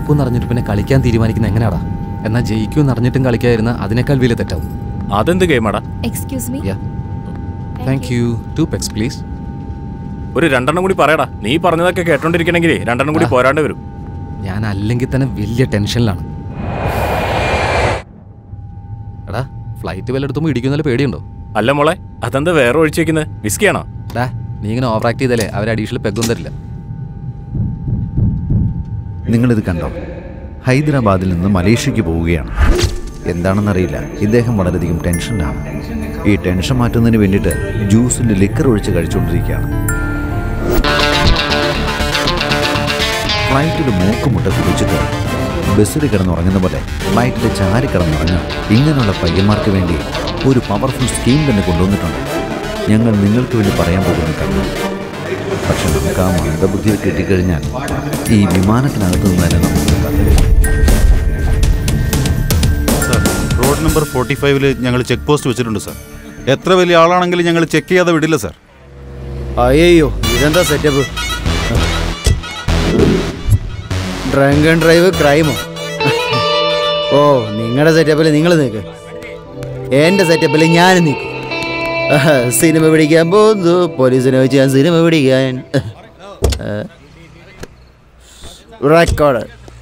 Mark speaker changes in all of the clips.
Speaker 1: തോക്കുമെന്ന് അറിഞ്ഞിട്ട് പിന്നെ കളിക്കാൻ തീരുമാനിക്കുന്ന എങ്ങനെയാടാ എന്നാൽ ജയിക്കുമെന്ന് അറിഞ്ഞിട്ടും കളിക്കാതിരുന്ന അതിനേക്കാൾ വലിയ തെറ്റാവും
Speaker 2: അതെന്ത് ഗെയിമാടാ
Speaker 3: excuse me
Speaker 1: ya thank you two pegs please
Speaker 2: ഒരു രണ്ടെണ്ണം കൂടി പറയടാ നീ പറഞ്ഞതൊക്കെ കേട്ടോണ്ടിരിക്കണമെങ്കിൽ രണ്ടെണ്ണം കൂടി പോരാണ്ട് വരും
Speaker 1: ഞാൻ അല്ലെങ്കിൽ തന്നെ വലിയ ടെൻഷനിലാണ് എടാ ഫ്ലൈറ്റ് വല്ലയിടത്തുമ്പോൾ ഇടിക്കുന്നതിൽ പേടിയുണ്ടോ
Speaker 2: അല്ല മോളെ അതെന്താ വേറെ ഒഴിച്ചു വെക്കുന്നത് വിസ്കിയാണോ
Speaker 1: ഡാ നീ ഇങ്ങനെ ഓവർ ആക്ട് ചെയ്താലേ അവർ അഡീഷണൽ പെഗൊന്നും തരില്ല
Speaker 4: നിങ്ങളിത് കണ്ടോ ഹൈദരാബാദിൽ നിന്ന് മലേഷ്യക്ക് പോവുകയാണ് എന്താണെന്നറിയില്ല ഇദ്ദേഹം വളരെയധികം ടെൻഷനിലാണ് ഈ ടെൻഷൻ മാറ്റുന്നതിന് വേണ്ടിയിട്ട് ജ്യൂസിൽ ലിക്കർ ഒഴിച്ച് കഴിച്ചുകൊണ്ടിരിക്കുകയാണ് ഫ്ലൈറ്റിൽ മൂക്കുമുട്ട കുടിച്ചിട്ട് ബസ്സിൽ കിടന്നുറങ്ങുന്ന പോലെ ഫ്ലൈറ്റിൽ ചാരി കിടന്നുറങ്ങുക ഇങ്ങനെയുള്ള പയ്യന്മാർക്ക് വേണ്ടി ഒരു പവർഫുൾ സ്കീം തന്നെ കൊണ്ടുവന്നിട്ടുണ്ട് ഞങ്ങൾ നിങ്ങൾക്ക് വേണ്ടി പറയാൻ പോകുന്ന കണ്ടു പക്ഷെ നമുക്ക് ആ മന്ദബുദ്ധിയെ കിട്ടിക്കഴിഞ്ഞാൽ ഈ വിമാനത്തിനകത്ത് നിന്ന് തന്നെ നമുക്ക് കത്തരും
Speaker 5: സാർ റോഡ് നമ്പർ ഫോർട്ടി ഫൈവില് ഞങ്ങൾ ചെക്ക് പോസ്റ്റ് വെച്ചിട്ടുണ്ട് സാർ എത്ര വലിയ ആളാണെങ്കിലും ഞങ്ങൾ ചെക്ക് ചെയ്യാതെ വിടില്ല സാർ
Speaker 6: അയ്യോ ഇതെന്താ സെറ്റപ്പ് ഡ്രങ്ക് ആൻഡ് ഡ്രൈവ് ക്രൈമോ ഓ നിങ്ങളുടെ സെറ്റപ്പിൽ നിങ്ങൾ നിൽക്ക് എൻ്റെ സെറ്റപ്പിൽ ഞാൻ നിൽക്കും സിനിമ പിടിക്കാൻ പോകുന്നു പോലീസിനെ വെച്ച് ഞാൻ സിനിമ പിടിക്കാൻ റെക്കോർഡ്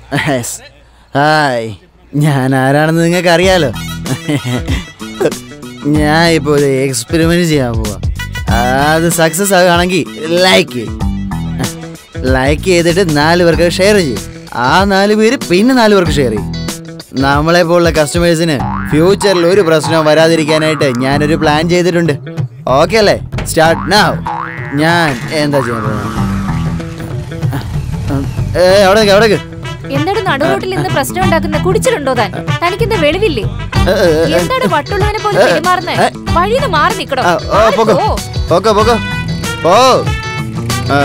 Speaker 6: ഹായ് ഞാൻ ആരാണെന്ന് നിങ്ങൾക്ക് അറിയാലോ ഞാൻ ഇപ്പോൾ ഒരു എക്സ്പെരിമെന്റ് ചെയ്യാൻ പോവാ അത് സക്സസ് ആകുകയാണെങ്കിൽ ലൈക്ക് ലൈക്ക് ചെയ്തിട്ട് നാല് പേർക്ക് ഷെയർ ചെയ്യും ആ നാല് പേര് പിന്നെ നാല് പേർക്ക് ഷെയർ ചെയ്യും നമ്മളെ പോലുള്ള കസ്റ്റമേഴ്സിന് ഫ്യൂച്ചറിൽ ഒരു പ്രശ്നവും വരാതിരിക്കാനായിട്ട് ഞാനൊരു പ്ലാൻ ചെയ്തിട്ടുണ്ട് ഓക്കെ അല്ലേ സ്റ്റാർട്ട് നാവ് ഞാൻ എന്താ ചെയ്യാൻ പോകുന്നത് ഏ അവിടെ നിൽക്ക്, അവിടെ നിൽക്ക്.
Speaker 3: എന്താണ് നടുറോട്ടിൽ നിന്ന് പ്രശ്നം ഉണ്ടാക്കുന്ന കുടിച്ചിട്ടുണ്ടോ താൻ തനിക്കെന്താ വെളിവില്ലേ
Speaker 6: ഏ, ഏ, ഏ.
Speaker 3: എന്താണ് വട്ടുള്ളവനെ പോലെ
Speaker 6: ഏ,
Speaker 3: പെരുമാറുന്നേ
Speaker 6: ഏ.
Speaker 3: വഴിന്ന് മാറി നിക്കണോ
Speaker 6: ആ, ഓ, പോക്കോ പോക്കോ പോക്കോ പോ ആ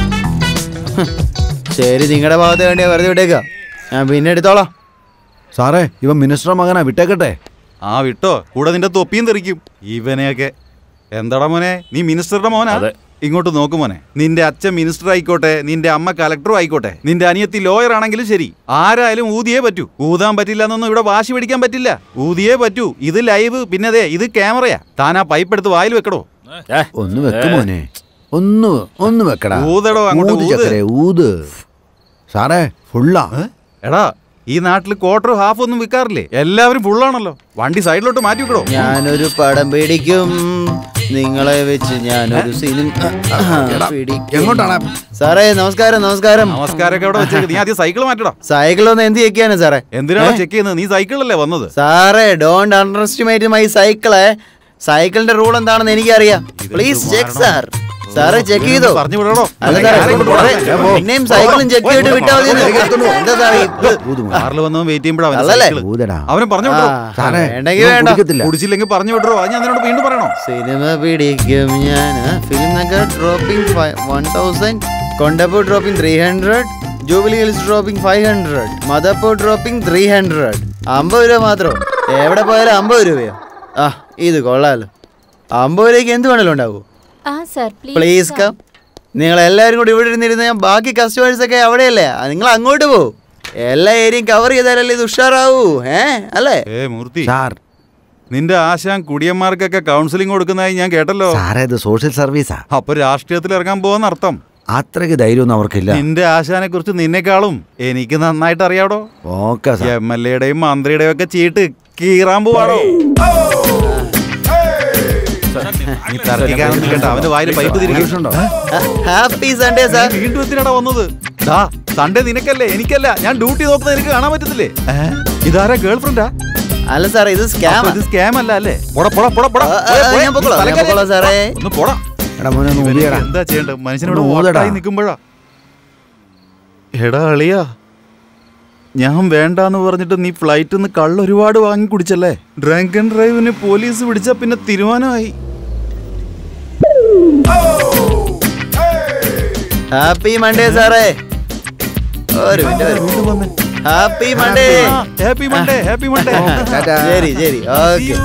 Speaker 6: ഹ്. ശരി നിങ്ങളുടെ ഭാഗത്ത് വേണ്ടിയാ വെറുതെ വിട്ടേക്ക ഞാൻ പിന്നെ എടുത്തോളാം
Speaker 4: സാറേ ഇവൻ മിനിസ്റ്റർ മകനാ വിട്ടേക്കട്ടെ
Speaker 5: ആ വിട്ടോ കൂടെ നിന്റെ തൊപ്പിയും തെറിക്കും ഇവനെയൊക്കെ എന്താടാ മോനെ നീ മിനിസ്റ്ററുടെ മോനാ
Speaker 2: അതെ.
Speaker 5: ഇങ്ങോട്ട് നോക്ക് മോനെ നിന്റെ അച്ഛൻ മിനിസ്റ്റർ ആയിക്കോട്ടെ നിന്റെ അമ്മ കലക്ടറും ആയിക്കോട്ടെ നിന്റെ അനിയത്തി ലോയർ ആണെങ്കിലും ശരി ആരായാലും ഊതിയേ പറ്റൂ ഊതാൻ പറ്റില്ല എന്നൊന്നും ഇവിടെ വാശി പിടിക്കാൻ പറ്റില്ല ഊതിയേ പറ്റൂ ഇത് ലൈവ് പിന്നെ അതെ ഇത് ക്യാമറയാ താൻ ആ പൈപ്പ് എടുത്ത് വായിൽ വെക്കടോ
Speaker 2: ഏ,
Speaker 4: ഒന്ന് വെക്ക് മോനെ ഒന്ന് ഒന്ന് വെക്കടാ
Speaker 5: ഊതെടോ അങ്ങോട്ട്
Speaker 4: ഊത്
Speaker 5: ഊത്.
Speaker 4: ചക്കരെ ഊത് സാറേ ഫുള്ളാ
Speaker 5: എടാ ഈ നാട്ടിൽ ക്വാർട്ടർ ഹാഫ് ഒന്നും വിൽക്കാറില്ലേ എല്ലാവരും ഫുള്ളാണല്ലോ വണ്ടി സൈഡിലോട്ട് മാറ്റി വെക്കടോ
Speaker 6: ഞാനൊരു പടം പിടിക്കും നിങ്ങളെ വെച്ച് ഞാനൊരു സിനിമ പിടിക്കും
Speaker 4: എങ്ങോട്ടാണ്
Speaker 6: സാറേ നമസ്കാരം നമസ്കാരം
Speaker 5: നമസ്കാരമൊക്കെ അവിടെ വെച്ചേക്ക് നീ ആദ്യം സൈക്കിൾ മാറ്റടാ
Speaker 6: സൈക്കിൾ ഒന്ന് എന്ത് ചെക്കാണ് സാറേ
Speaker 5: എന്തിനാണ് ചെക്ക് ചെയ്യുന്നത് നീ സൈക്കിളല്ലേ വന്നത്
Speaker 6: സാറേ ഡോണ്ട് അണ്ടർ എസ്റ്റിമേറ്റ് മൈ സൈക്കിളെ സൈക്കിളിന്റെ റൂൾ എന്താണെന്ന് എനിക്കറിയാം പ്ലീസ് ചെക്ക് സാർ സാറേ ചെക്ക് ചെയ്തോ
Speaker 5: പറഞ്ഞു വിടണോ
Speaker 6: അല്ല സാറേ സാറേ, പിന്നെയും സൈക്കിളും ചെക്ക് ചെയ്തിട്ട് വിട്ടാൽ മതി എന്ന്. എന്താ സാറേ ഇത്
Speaker 4: ഊത് മോനെ.
Speaker 5: കാറിൽ വന്നവൻ വെയിറ്റ് ചെയ്യുമ്പോഴാ
Speaker 6: അല്ലല്ലേ?
Speaker 4: ഊതടാ
Speaker 5: അവനെ പറഞ്ഞു
Speaker 6: ആ,
Speaker 5: വിടോ
Speaker 4: സാറേ
Speaker 6: വേണ്ടെങ്കിൽ
Speaker 4: ഇവൻ
Speaker 6: വേണ്ട
Speaker 4: കുടിക്കത്തില്ല.
Speaker 5: കുടിച്ചില്ലെങ്കിൽ പറഞ്ഞു വിടറോ അത് ഞാൻ നിന്നോട് വീണ്ടും പറയണോ
Speaker 6: സിനിമ പിടിക്കും ഞാൻ film Nagar dropping one thousand Kondapur dropping three hundred Jubilee Hills dropping five hundred Madhapur dropping three hundred അമ്പത് രൂപ മാത്രം എവിടെ പോയാലും അമ്പത് രൂപയോ ആ ഇത് കൊള്ളാലോ അമ്പത് രൂപയ്ക്ക് എന്ത് വേണമല്ലോ ഉണ്ടാവൂ
Speaker 3: ആ സർ
Speaker 6: പ്ലീസ് കം നിങ്ങൾ എല്ലാവരും കൂടി ഇവിടെ ഇരുന്നിരുന്ന ഞാൻ ബാക്കി കസ്റ്റമേഴ്സ് ഒക്കെ അവിടെയല്ലേ ആ, നിങ്ങൾ അങ്ങോട്ട് പോകും എല്ലാ ഏരിയയും കവർ ചെയ്താലല്ലേ ഇത് ഉഷാറാവൂ ഏ അല്ലേ
Speaker 5: ഏ മൂർത്തി
Speaker 4: സാർ
Speaker 5: നിന്റെ ആശാൻ കുടിയന്മാർക്കൊക്കെ കൗൺസിലിംഗ് കൊടുക്കുന്നതായി ഞാൻ കേട്ടല്ലോ
Speaker 4: സാറേ ഇത് സോഷ്യൽ സർവീസാ
Speaker 5: അപ്പൊ രാഷ്ട്രീയത്തിൽ ഇറങ്ങാൻ പോകുന്ന അർത്ഥം
Speaker 4: അത്രയ്ക്ക് ധൈര്യമൊന്നും അവർക്കില്ല
Speaker 5: നിന്റെ ആശാനെ കുറിച്ച് നിന്നെക്കാളും എനിക്ക് നന്നായിട്ട് അറിയാവോ
Speaker 4: ഓക്കെ സാർ
Speaker 5: എം എൽ എയുടെയും മന്ത്രിയുടെയും ഒക്കെ ചീട്ട് കീറാൻ പോവാടോ നീ തർക്കിക്കാനൊന്നും കേട്ടോ അവന്റെ വായിൽ പൈപ്പ് തിരിക്കും
Speaker 4: ഉണ്ടോ
Speaker 6: ഹാപ്പി സൺഡേ സാർ
Speaker 5: വീണ്ടും എന്തിനാടാ വന്നത് ദാ സൺഡേ നിനക്കല്ലേ എനിക്കല്ല ഞാൻ ഡ്യൂട്ടി നോക്കുന്നത് എനിക്ക് കാണാൻ പറ്റത്തില്ലേ ഏ? ഇതാരാ ഗേൾ ഫ്രണ്ടാ
Speaker 6: അല്ല സാർ ഇത് സ്കാം
Speaker 5: ഇത് സ്കാം അല്ല അല്ലേ പോടാ പോടാ പോടാ പോടാ പോയെ, പോയെ.
Speaker 6: ഞാൻ പൊക്കോളാം,
Speaker 5: സ്ഥലം
Speaker 6: ഞാൻ പൊക്കോളാം
Speaker 5: കാര്യം.
Speaker 6: സാറേ.
Speaker 5: ഒന്ന് പോടാ
Speaker 4: എടാ മോനെ ഒന്ന്
Speaker 5: ഇവന്
Speaker 4: ഊതിയടാ
Speaker 5: എന്താ ചെയ്യണ്ടത് മനുഷ്യനോട്
Speaker 4: ഒന്ന് ഊതെടാ.
Speaker 5: ഓട്ടായി നിൽക്കുമ്പോഴാ എടാ അളിയാ ഞാൻ വേണ്ടാന്ന് പറഞ്ഞിട്ട് നീ ഫ്ലൈറ്റിൽ നിന്ന് കള്ള ഒരുപാട് വാങ്ങി കുടിച്ചല്ലേ ഡ്രങ്ക് ആൻഡ് ഡ്രൈവിന് പോലീസ് പിടിച്ചാ പിന്നെ തീരുമാനമായി
Speaker 6: ഹാപ്പി മൺഡേ സാറേ ഒരു minute happy Monday
Speaker 5: happy Monday happy Monday
Speaker 4: ടാറ്റാ.
Speaker 6: ശരി ശരി ഓക്കെ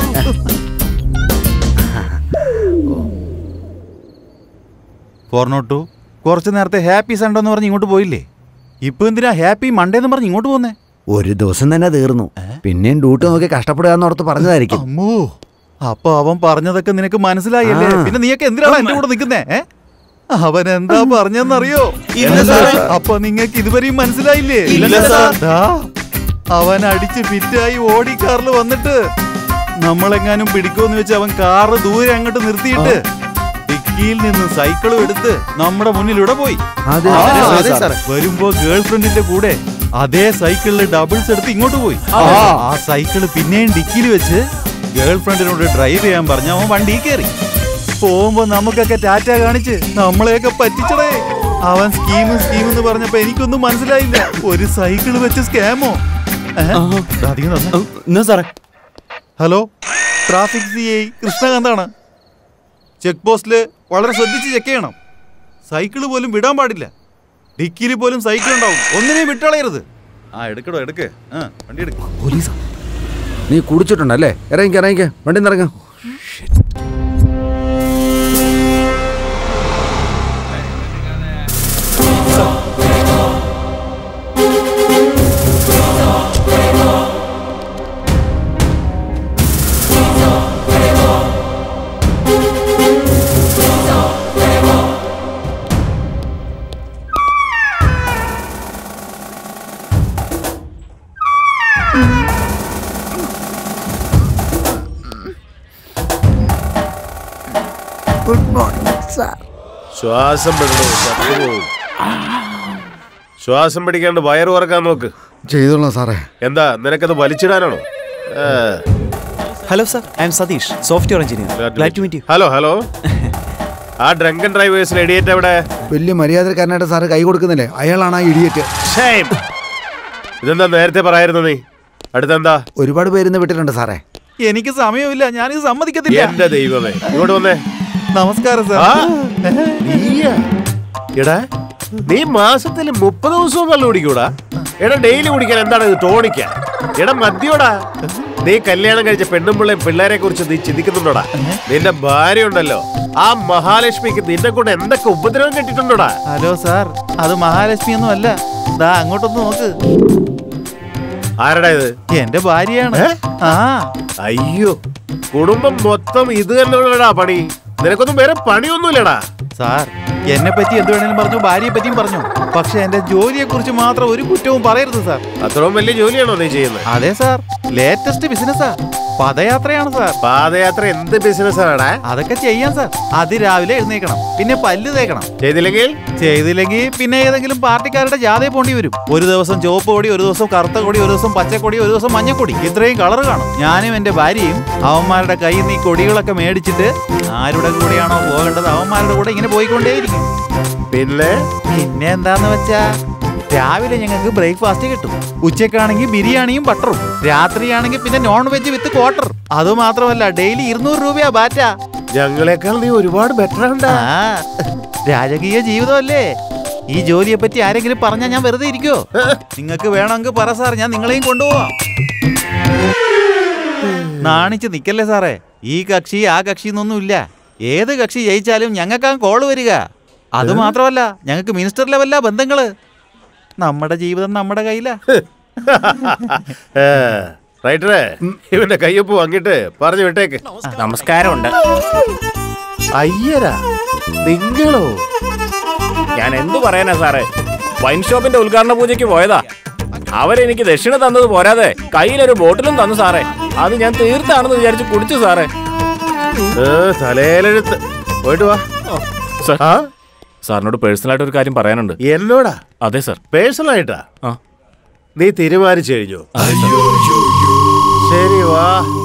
Speaker 5: ഫോർ നോട്ട് ടു കുറച്ച് നേരത്തെ ഹാപ്പി സൺഡേ എന്ന് പറഞ്ഞ് ഇങ്ങോട്ട് പോയില്ലേ ഇപ്പൊ എന്തിനാ ഹാപ്പി മൺഡേ എന്ന് പറഞ്ഞ് ഇങ്ങോട്ട് പോന്നേ
Speaker 6: ഒരു ദിവസം തന്നെ തീർന്നു പിന്നെയും ഡ്യൂട്ടി നോക്കി കഷ്ടപ്പെടുക എന്നോർത്ത് പറഞ്ഞതായിരിക്കും
Speaker 5: അമ്മോ അപ്പൊ അവൻ പറഞ്ഞതൊക്കെ നിനക്ക് മനസ്സിലായല്ലേ
Speaker 6: ആ.
Speaker 5: പിന്നെ നീയൊക്കെ എന്തിനാണ് എന്റെ കൂടെ നിൽക്കുന്നേ ഏ? അവൻ എന്താ പറഞ്ഞെന്നറിയോ
Speaker 6: ഇല്ല സാർ.
Speaker 5: അപ്പൊ നിങ്ങക്ക് ഇതുവരെയും മനസ്സിലായില്ലേ
Speaker 6: ഇല്ല സാർ.
Speaker 5: ദാ, അവൻ അടിച്ച് ഫിറ്റായി ഓടി കാറിൽ വന്നിട്ട് നമ്മളെങ്ങാനും പിടിക്കുമെന്ന് വെച്ച് അവൻ കാറ് ദൂരെ അങ്ങോട്ട് നിർത്തിയിട്ട് ഡിക്കിയിൽ നിന്ന് സൈക്കിളും എടുത്ത് നമ്മുടെ മുന്നിലൂടെ പോയി
Speaker 6: അതെ
Speaker 5: ആ,
Speaker 6: അതെ,
Speaker 5: അതെ
Speaker 6: സാർ.
Speaker 5: സാർ. വരുമ്പോ ഗേൾ ഫ്രണ്ടിന്റെ കൂടെ അതേ സൈക്കിളിൽ ഡബിൾസ് എടുത്ത് ഇങ്ങോട്ട് പോയി ആ സൈക്കിള് പിന്നെയും ഡിക്കിയിൽ വെച്ച് ഗേൾ ഫ്രണ്ടിനോട് ഡ്രൈവ് ചെയ്യാൻ പറഞ്ഞ അവൻ വണ്ടി കയറി പോകുമ്പോ നമുക്കൊക്കെ ടാറ്റ കാണിച്ച് നമ്മളെയൊക്കെ പറ്റിച്ചടേ അവൻ സ്കീം സ്കീം എന്ന് പറഞ്ഞപ്പോ എനിക്കൊന്നും മനസ്സിലായില്ല ഒരു സൈക്കിൾ വെച്ച് സ്കാമോ അധികം തന്നെ
Speaker 6: എന്നാ സാറേ
Speaker 5: ഹലോ ട്രാഫിക് സി ഐ കൃഷ്ണകാന്താണ് ചെക്ക് പോസ്റ്റില് വളരെ ശ്രദ്ധിച്ച് ചെക്ക് ചെയ്യണം സൈക്കിള് പോലും വിടാൻ പാടില്ല ഡിക്കിയിൽ പോലും സൈക്കിൾ ഉണ്ടാവും ഒന്നിനെയും വിട്ടളയരുത് ആ എടുക്കടോ എടുക്ക് ആ വണ്ടി എടുക്ക്
Speaker 1: പോലീസാ
Speaker 7: നീ കുടിച്ചിട്ടുണ്ടല്ലേ ഇറങ്ങിക്ക ഇറങ്ങിക്ക വണ്ടി ഇറങ്ങാം
Speaker 6: ഗുഡ് മോർണിംഗ് സാർ
Speaker 8: ശ്വാസം വിടണോ ചത്തുപോകും ശ്വാസം പിടിക്കാണ്ട് വയറ് ഉറക്കാൻ നോക്ക്
Speaker 7: ചെയ്തോളാം സാറേ
Speaker 8: എന്താ നിനക്കത് വലിച്ചിടാനാണോ
Speaker 9: hello sir I am Satish software engineer glad to meet you
Speaker 8: hello hello ആ ഡ്രങ്കൻ ഡ്രൈവേഴ്സിൽ എഡിയേറ്റ് എവിടെ
Speaker 7: വലിയ മര്യാദക്കാരനായിട്ട് സാറ് കൈ കൊടുക്കുന്നില്ലേ അയാളാണ് ആ ഇടിയറ്റ്
Speaker 8: Shame. ഇതെന്താ നേരത്തെ പറയായിരുന്നു നീ അടുത്തെന്താ
Speaker 7: ഒരുപാട് പേരിന്ന് വിട്ടിട്ടുണ്ട് സാറേ
Speaker 5: എനിക്ക് സമയമില്ല ഞാനിത് സമ്മതിക്കത്തില്ല
Speaker 8: എന്റെ ദൈവമേ ഇങ്ങോട്ട് വന്നേ
Speaker 5: നമസ്കാരം സാർ
Speaker 8: ആ നീയാ എടാ നീ മാസത്തിൽ മുപ്പത് ദിവസവും കള്ളു കുടിക്കൂടാ എടാ ഡെയിലി കുടിക്കാൻ എന്താണ് ഇത് ടോണിക്ക എടാ മദ്യോടാ നീ കല്യാണം കഴിച്ച പെണ്ണും പിള്ളേം പിള്ളേരെ കുറിച്ച് നീ ചിന്തിക്കുന്നുണ്ടോടാ നിന്റെ ഭാര്യ ഉണ്ടല്ലോ ആ മഹാലക്ഷ്മിക്ക് നിന്നെ കൊണ്ട് എന്തൊക്കെ ഉപദ്രവം കെട്ടിട്ടുണ്ടോടാ
Speaker 5: ഹലോ സാർ അത് മഹാലക്ഷ്മി ഒന്നും അല്ല ദാ അങ്ങോട്ടൊന്ന് നോക്ക്
Speaker 8: ആരടാ ഇത്
Speaker 5: എന്റെ ഭാര്യയാണ് ആ
Speaker 8: അയ്യോ കുടുംബം മൊത്തം ഇത് തന്നെയുള്ളടാ പണി നിനക്കൊന്നും വേറെ പണിയൊന്നുമില്ലടാ
Speaker 5: സാർ എന്നെ പറ്റി എന്ത് വേണേലും പറഞ്ഞു ഭാര്യയെ പറ്റിയും പറഞ്ഞു പക്ഷെ എന്റെ ജോലിയെ കുറിച്ച് മാത്രം ഒരു കുറ്റവും പറയരുത് സാർ
Speaker 8: അത്രയും വലിയ ജോലിയാണോ നീ ചെയ്യുന്നത്
Speaker 5: അതെ സാർ ലേറ്റസ്റ്റ് ബിസിനസ്സാ പദയാത്രയാണ് സാർ
Speaker 8: പാദയാത്ര എന്ത് ബിസിനസ് ആടാ
Speaker 5: അതൊക്കെ ചെയ്യാം സാർ അതിരാവിലെ എഴുന്നേക്കണം പിന്നെ പല്ല് തേക്കണം
Speaker 8: ചെയ്തില്ലെങ്കിൽ
Speaker 5: ചെയ്തില്ലെങ്കിൽ പിന്നെ ഏതെങ്കിലും പാർട്ടിക്കാരുടെ ജാഥയിൽ പോണ്ടി വരും ഒരു ദിവസം ചുവപ്പ് കൊടി ഒരു ദിവസം കറുത്ത കൊടി ഒരു ദിവസം പച്ചക്കൊടി ഒരു ദിവസം മഞ്ഞക്കൊടി ഇത്രയും കളർ കാണും ഞാനും എന്റെ ഭാര്യയും അവന്മാരുടെ കയ്യിൽ നിന്ന് ഈ കൊടികളൊക്കെ മേടിച്ചിട്ട് ആരുടെ കൂടെയാണോ പോകേണ്ടത് അവന്മാരുടെ കൂടെ ഇങ്ങനെ പോയിക്കൊണ്ടേയിരിക്കും
Speaker 8: പിന്നെ
Speaker 5: പിന്നെ എന്താന്ന് വെച്ചാ രാവിലെ ഞങ്ങൾക്ക് ബ്രേക്ക്ഫാസ്റ്റ് കിട്ടും ഉച്ചക്കാണെങ്കിൽ ബിരിയാണിയും ബട്ടറും രാത്രിയാണെങ്കിൽ പിന്നെ നോൺ വെജ് വിത്ത് ക്വാർട്ടർ അത് മാത്രമല്ല ഡെയിലി ഇരുന്നൂറ് രൂപയാ ബാറ്റ
Speaker 8: ഞങ്ങളെക്കാൾ നീ ഒരുപാട് ബെറ്റർ ഉണ്ടാ
Speaker 5: ആ രാജകീയ ജീവിതമല്ലേ ഈ ജോലിയെ പറ്റി ആരെങ്കിലും പറഞ്ഞാൽ ഞാൻ വെറുതെ ഇരിക്കോ നിങ്ങൾക്ക് വേണമെങ്കിൽ പറ സാർ ഞാൻ നിങ്ങളെയും കൊണ്ടുപോവാം നാണിച്ച് നിക്കല്ലേ സാറേ ഈ കക്ഷി ആ കക്ഷി എന്നൊന്നുമില്ല ഏത് കക്ഷി ജയിച്ചാലും ഞങ്ങൾക്ക് ആ കോള് വരിക അത് മാത്രമല്ല ഞങ്ങൾക്ക് മിനിസ്റ്റർ ലെവലിലാ ബന്ധങ്ങള് നമ്മുടെ ജീവിതം നമ്മുടെ കയ്യിലാ
Speaker 8: റൈറ്ററേ ഇവന്റെ കയ്യൊപ്പ് വാങ്ങിട്ട് പറഞ്ഞു വിട്ടേക്ക്
Speaker 2: നമസ്കാരമുണ്ട്
Speaker 8: അയ്യരാ നിങ്ങളോ
Speaker 2: ഞാൻ എന്തു പറയാനാ സാറേ വൈൻ ഷോപ്പിന്റെ ഉദ്ഘാടന പൂജയ്ക്ക് പോയതാ അവരെനിക്ക് ദക്ഷിണ തന്നത് പോരാതെ കയ്യിലൊരു ബോട്ടിലും തന്നു സാറേ അത് ഞാൻ തീർത്താണെന്ന് വിചാരിച്ച് കുടിച്ചു സാറേ
Speaker 8: ഏ, തലയിലെഴുത്ത് പോയിട്ട് വാ
Speaker 2: സാർ
Speaker 8: ആ
Speaker 2: സാറിനോട് പേഴ്സണലായിട്ട് ഒരു കാര്യം പറയാനുണ്ട്
Speaker 8: എന്നോടാ
Speaker 2: അതെ സാർ
Speaker 8: പേഴ്സണൽ ആയിട്ടാ
Speaker 2: ആ
Speaker 8: നീ തീരുമാനിച്ചു കഴിഞ്ഞു ശരി വാ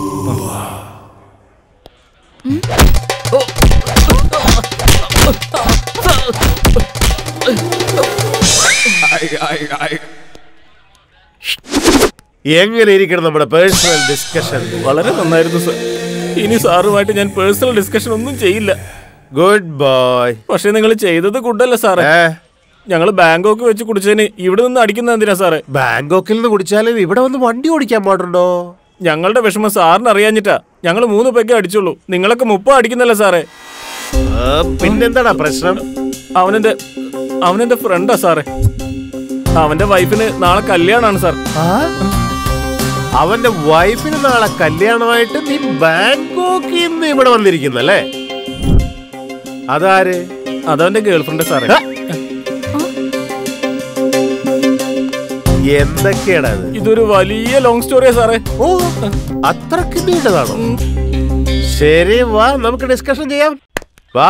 Speaker 8: എങ്ങനെ ഇരിക്കണം നമ്മുടെ പേഴ്സണൽ ഡിസ്കഷൻ
Speaker 2: വളരെ നന്നായിരുന്നു സാർ ഇനി സാറുമായിട്ട് ഞാൻ പേഴ്സണൽ ഡിസ്കഷൻ ഒന്നും ചെയ്യില്ല
Speaker 8: ഗുഡ് ബോയ്
Speaker 2: പക്ഷെ നിങ്ങൾ ചെയ്തത് ഗുഡല്ല സാറേ
Speaker 8: ഏ
Speaker 2: ഞങ്ങൾ ബാങ്കോക്ക് വെച്ച് കുടിച്ചതിന് ഇവിടെ നിന്ന് അടിക്കുന്ന എന്തിനാ സാറേ
Speaker 8: ബാങ്കോക്കിൽ നിന്ന് കുടിച്ചാലും ഇവിടെ വന്ന് വണ്ടി ഓടിക്കാൻ പാടുണ്ടോ
Speaker 2: ഞങ്ങളുടെ വിഷമം സാറിന് അറിയാഞ്ഞിട്ടാ ഞങ്ങൾ മൂന്ന് പെഗ്ഗേ അടിച്ചുള്ളൂ നിങ്ങളൊക്കെ മുപ്പ അടിക്കുന്നല്ലേ സാറേ
Speaker 8: ആ, പിന്നെന്താടാ പ്രശ്നം
Speaker 2: അവനെന്റെ അവനെന്റെ ഫ്രണ്ടാ സാറേ അവന്റെ വൈഫിന് നാളെ കല്യാണമാണ് സാർ
Speaker 8: ആ? അവന്റെ വൈഫിന് നാളെ കല്യാണമായിട്ട് നീ ബാങ്കോക്കിൽ നിന്ന് ഇവിടെ വന്നിരിക്കുന്നല്ലേ അതാര്
Speaker 2: അതവന്റെ ഗേൾഫ്രണ്ട് സാറേ
Speaker 8: ഹ? എന്തൊക്കെയാടാ അത്
Speaker 2: ഇതൊരു വലിയ ലോങ് സ്റ്റോറിയാ സാറേ
Speaker 8: ഓ അത്രക്ക് നീണ്ടതാണോ ശരി വാ നമുക്ക് ഡിസ്കഷൻ ചെയ്യാം വാ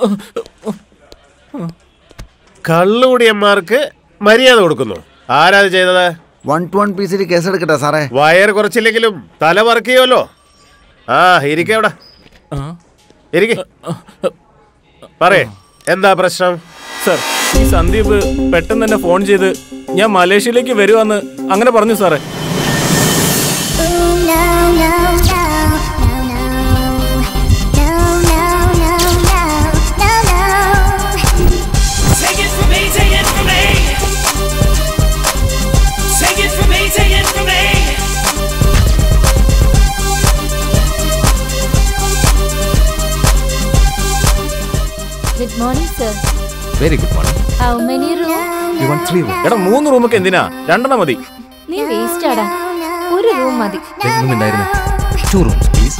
Speaker 8: കള്ളുകുടിയന്മാർക്ക് മര്യാദ കൊടുക്കുന്നു ആരാ അത് ചെയ്തത്
Speaker 7: വൺ ടു വൺ പീസിൽ കേസെടുക്കട്ടെ സാറേ
Speaker 8: വയർ കുറച്ചില്ലെങ്കിലും തല വർക്ക് ചെയ്യുമല്ലോ ആ ഇരിക്ക അവിടെ ഇരിക്ക പറയേ എന്താ പ്രശ്നം
Speaker 2: സാർ ഈ സന്ദീപ് പെട്ടെന്ന് തന്നെ ഫോൺ ചെയ്ത് ഞാൻ മലേഷ്യയിലേക്ക് വരുവാന്ന് അങ്ങനെ പറഞ്ഞു സാറേ
Speaker 10: Take it from me, take it from me. Take it from me, take it from me.
Speaker 3: Good morning sir
Speaker 1: very good morning
Speaker 3: how many room
Speaker 1: you want three room
Speaker 2: എടാ മൂന്ന് റൂമൊക്കെ എന്തിനാ രണ്ടെണ്ണം മതി
Speaker 3: നീ വേസ്റ്റ് ആടാ ഒരു റൂം മതി
Speaker 1: ഒന്നും ഉണ്ടായിരുന്നു two rooms please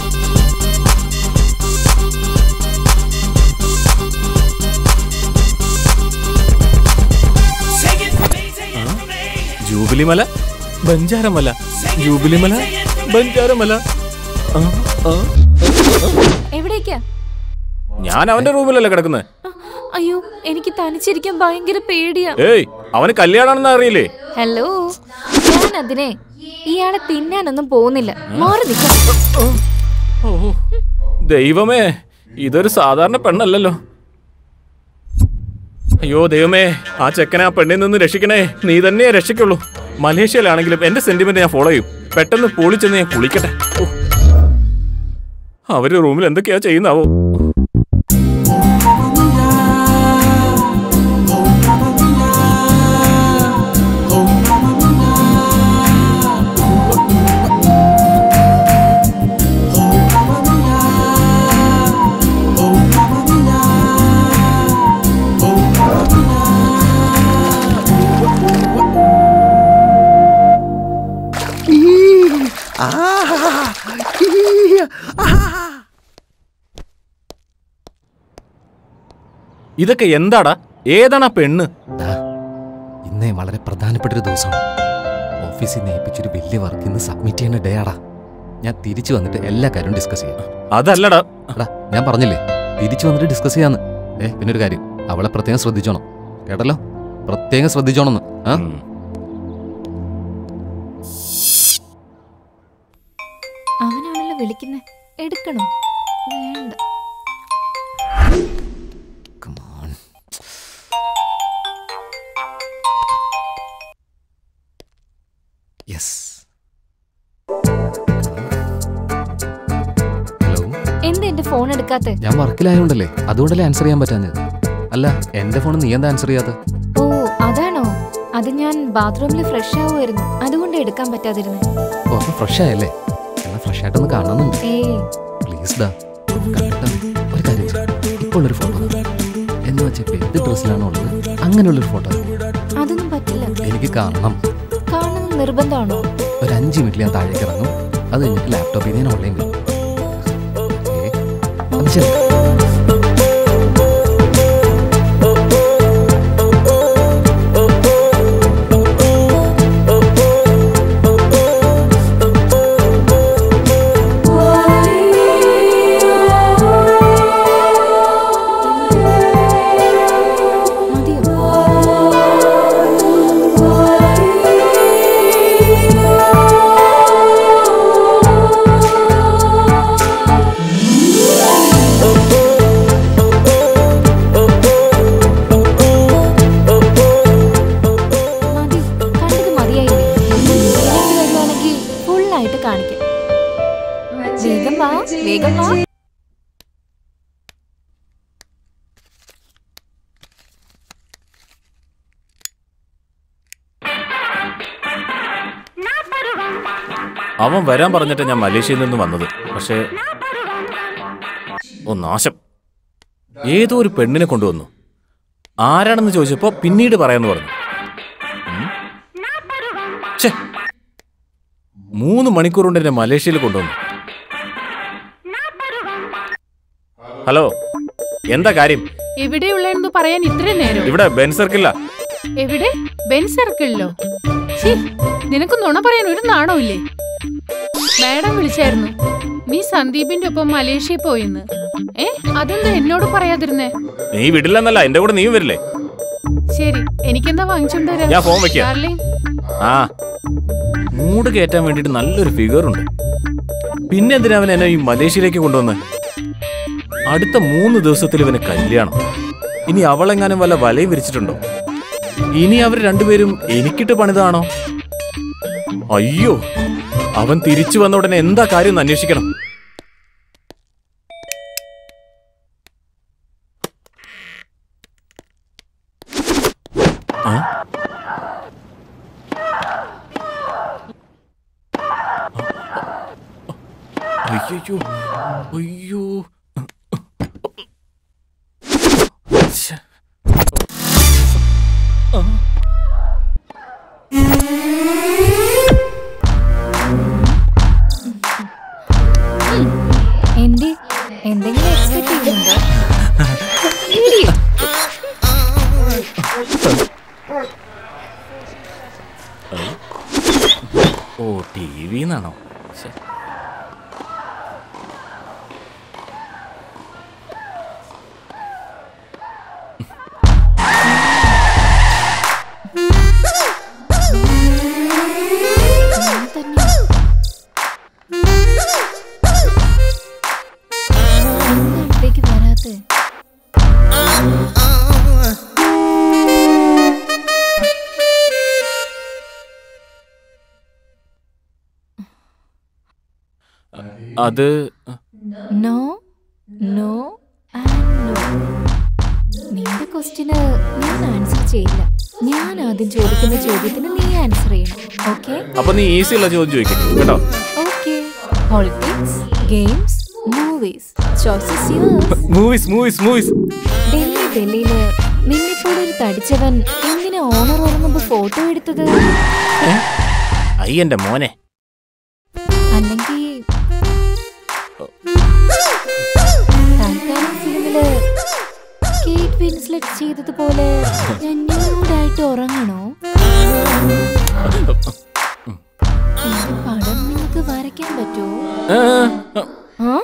Speaker 10: Take it from me, take it from me.
Speaker 2: ജൂബിലിമല ബഞ്ചാരമല ജൂബിലിമല ബഞ്ചാരമല ആ, ആ.
Speaker 3: എവിടേക്കാ
Speaker 2: ഞാൻ അവന്റെ റൂമിലല്ലേ കിടക്കുന്നത്
Speaker 3: അയ്യോ എനിക്ക് തനിച്ചിരിക്കാൻ ഭയങ്കര പേടിയാ
Speaker 2: ഏയ് അവന് കല്യാണാണെന്ന് അറിയില്ലേ
Speaker 3: ഹലോ ഞാൻ അതിനെ ഇയാളെ തിന്നാനൊന്നും പോകുന്നില്ല മാറി നിൽക്കാം
Speaker 2: ദൈവമേ ഇതൊരു സാധാരണ പെണ്ണല്ലല്ലോ അയ്യോ ദൈവമേ ആ ചെക്കനെ ആ പെണ്ണിൽ നിന്ന് രക്ഷിക്കണേ നീ തന്നെയേ രക്ഷിക്കുള്ളൂ മലേഷ്യയിലാണെങ്കിലും എന്റെ സെന്റിമെന്റ് ഞാൻ ഫോളോ ചെയ്യും പെട്ടെന്ന് പൊളിച്ചെന്ന് ഞാൻ കുളിക്കട്ടെ ഓ. അവര് റൂമിൽ എന്തൊക്കെയാ ചെയ്യുന്നാവോ ഇതൊക്കെ എന്താടാ ഏതാണ് ആ പെണ്ണ്
Speaker 1: ദാ, ഇന്നേ വളരെ പ്രധാനപ്പെട്ട ഒരു ദിവസമാണ് ഓഫീസിൽ നിന്ന് ഏൽപ്പിച്ചൊരു വലിയ വർക്ക് ഇന്ന് സബ്മിറ്റ് ചെയ്യുന്ന ഡേ ആടാ ഞാൻ തിരിച്ചു വന്നിട്ട് എല്ലാ കാര്യവും ഡിസ്കസ് ചെയ്യാം
Speaker 2: അതല്ലടാ
Speaker 1: എടാ ഞാൻ പറഞ്ഞില്ലേ തിരിച്ചു വന്നിട്ട് ഡിസ്കസ് ചെയ്യാന്ന് ഏ പിന്നെ ഒരു കാര്യം അവളെ പ്രത്യേകം ശ്രദ്ധിച്ചോണം കേട്ടല്ലോ പ്രത്യേകം ശ്രദ്ധിച്ചോണമെന്ന് ആ
Speaker 2: ഉം.
Speaker 3: അവനാണല്ലോ വിളിക്കുന്നേ എടുക്കണോ വേണ്ട
Speaker 1: Come on. Yes. ഹലോ
Speaker 3: എന്താ എന്റെ ഫോൺ എടുക്കാത്തെ
Speaker 1: ഞാൻ വർക്കിലായോണ്ടല്ലേ അതുകൊണ്ടല്ലേ ആൻസർ ചെയ്യാൻ പറ്റാഞ്ഞത് അല്ല എന്റെ ഫോൺ നീ എന്താ ആൻസർ ചെയ്യാത്ത
Speaker 3: ഓ അതാണോ അത് ഞാൻ ബാത്റൂമിൽ ഫ്രഷ് ആവുമായിരുന്നു അതുകൊണ്ട് എടുക്കാൻ പറ്റാതിരുന്നേ
Speaker 1: ഓ അപ്പൊ ഫ്രഷ് ആയല്ലേ എന്നാ ഫ്രഷ് ആയിട്ടൊന്ന് കാണുന്നുണ്ട്
Speaker 3: ഏയ്
Speaker 1: പ്ലീസ് ദാ കണ്ടിട്ട് ഒരു കാര്യം ചെയ്യ്. ഇപ്പോൾ ഒരു ഫോട്ടോ എന്ന് വെച്ചാൽ ഇപ്പൊ എന്ത് ഡ്രസ്സിലാണോ ഉള്ളത് അങ്ങനെയുള്ളൊരു ഫോട്ടോ
Speaker 3: അതൊന്നും പറ്റില്ല
Speaker 1: എനിക്ക് കാണണം
Speaker 3: കാണുന്നത് നിർബന്ധമാണോ
Speaker 1: ഒരു അഞ്ച് മിനിറ്റിൽ ഞാൻ താഴേക്ക് ഇറങ്ങും അത് കഴിഞ്ഞിട്ട് ലാപ്ടോപ്പിൽ ഞാൻ ഓൺലൈൻ വരും ഓക്കേ? അത് ശരി
Speaker 3: മതിയോ മതി കണ്ടത് മതിയായില്ലേ ഇടയ്ക്ക് വരുവാണെങ്കിൽ ഫുള്ളായിട്ട് കാണിക്കാം വേഗം വാ വേഗം വാ
Speaker 2: അവൻ വരാൻ പറഞ്ഞിട്ട് ഞാൻ മലേഷ്യയിൽ നിന്ന് വന്നത് പക്ഷേ ഓ നാശം ഏതോ ഒരു പെണ്ണിനെ കൊണ്ടുവന്നു ആരാണെന്ന് ചോദിച്ചപ്പോൾ പിന്നീട് പറയാന്ന് പറഞ്ഞു ഛെ. മൂന്ന് മണിക്കൂർ കൊണ്ട് എന്നെ മലേഷ്യയിൽ കൊണ്ടുവന്നു ഹലോ എന്താ കാര്യം
Speaker 11: എവിടെയുള്ളതെന്ന് പറയാൻ ഇത്ര നേരം
Speaker 2: ഇവിടെ ബെൻ സർക്കില്ല
Speaker 11: എവിടെ ബെൻ സർക്കിളിലോ ഛീ, നിനക്ക് നുണ പറയാൻ ഒരു നാണമില്ലേ മാഡം വിളിച്ചായിരുന്നു നീ സന്ദീപിന്റെ ഒപ്പം മലേഷ്യയിൽ പോയിന്ന് ഏ അതെന്താ എന്നോട് പറയാതിരുന്നേ
Speaker 2: നീ വിടില്ലെന്നല്ല എന്റെ കൂടെ നീയും വരില്ലേ
Speaker 11: ശരി എനിക്കെന്താ വാങ്ങിച്ചോണ്ട് വരാം?
Speaker 2: ഞാൻ ഫോൺ വെക്കാം.
Speaker 11: ഡാർലിങ്,
Speaker 2: ആ മൂട് കയറ്റാൻ വേണ്ടിട്ട് നല്ലൊരു ഫിഗർ ഉണ്ട് പിന്നെ എന്തിനാ അവൻ എന്നെ ഈ മലേഷ്യയിലേക്ക് കൊണ്ടുവന്ന് അടുത്ത മൂന്ന് ദിവസത്തിൽ ഇവന് കല്യാണം ഇനി അവളെങ്ങാനും വല്ല വലയും വിരിച്ചിട്ടുണ്ടോ ഇനി അവർ രണ്ടുപേരും എനിക്കിട്ട് പണിതാണോ അയ്യോ അവൻ തിരിച്ചു വന്ന ഉടനെ എന്താ കാര്യം എന്ന് അന്വേഷിക്കണം ആ? അയ്യോ അയ്യോ ശ്ശെ. ആ.
Speaker 3: എന്റെ എന്തെങ്കിലും എക്സ്പെക്ട് ചെയ്യുന്നുണ്ടോ
Speaker 2: ഓ ടി വിന്നാണോ
Speaker 3: ഞാൻ തന്നെ എന്താ അടുത്തേക്ക് വരാത്തെ
Speaker 2: അത്
Speaker 3: നോ നോ ആൻഡ് നോ നിന്റെ ക്വസ്റ്റിന് ഞാൻ ആൻസർ ചെയ്യില്ല ഞാൻ ആദ്യം ചോദിക്കുന്ന ചോദ്യത്തിന് നീ ആൻസർ ചെയ്യണം ഓക്കെ
Speaker 2: അപ്പൊ നീ ഈസി ഉള്ള ചോദ്യം ചോദിക്കും കേട്ടോ
Speaker 3: okay politics games movies choices yours
Speaker 2: movies movies movies
Speaker 3: Delhi ഡൽഹിയില് നിന്നെപ്പോലെ ഒരു തടിച്ചവൻ എങ്ങനെ ഓണർ ഉറങ്ങുമ്പോ ഫോട്ടോ എടുത്തത്
Speaker 2: അയ്യന്റെ മോനെ
Speaker 3: അല്ലെങ്കിൽ ടൈറ്റാനിക് ഫിലിമില് കേറ്റ് വിൻസ്ലെറ്റ് ചെയ്തതുപോലെ ഞാൻ ന്യൂഡായിട്ട് ഉറങ്ങണോ എന്റെ പടം നിങ്ങൾക്ക് വരയ്ക്കാൻ പറ്റുമോ ആ?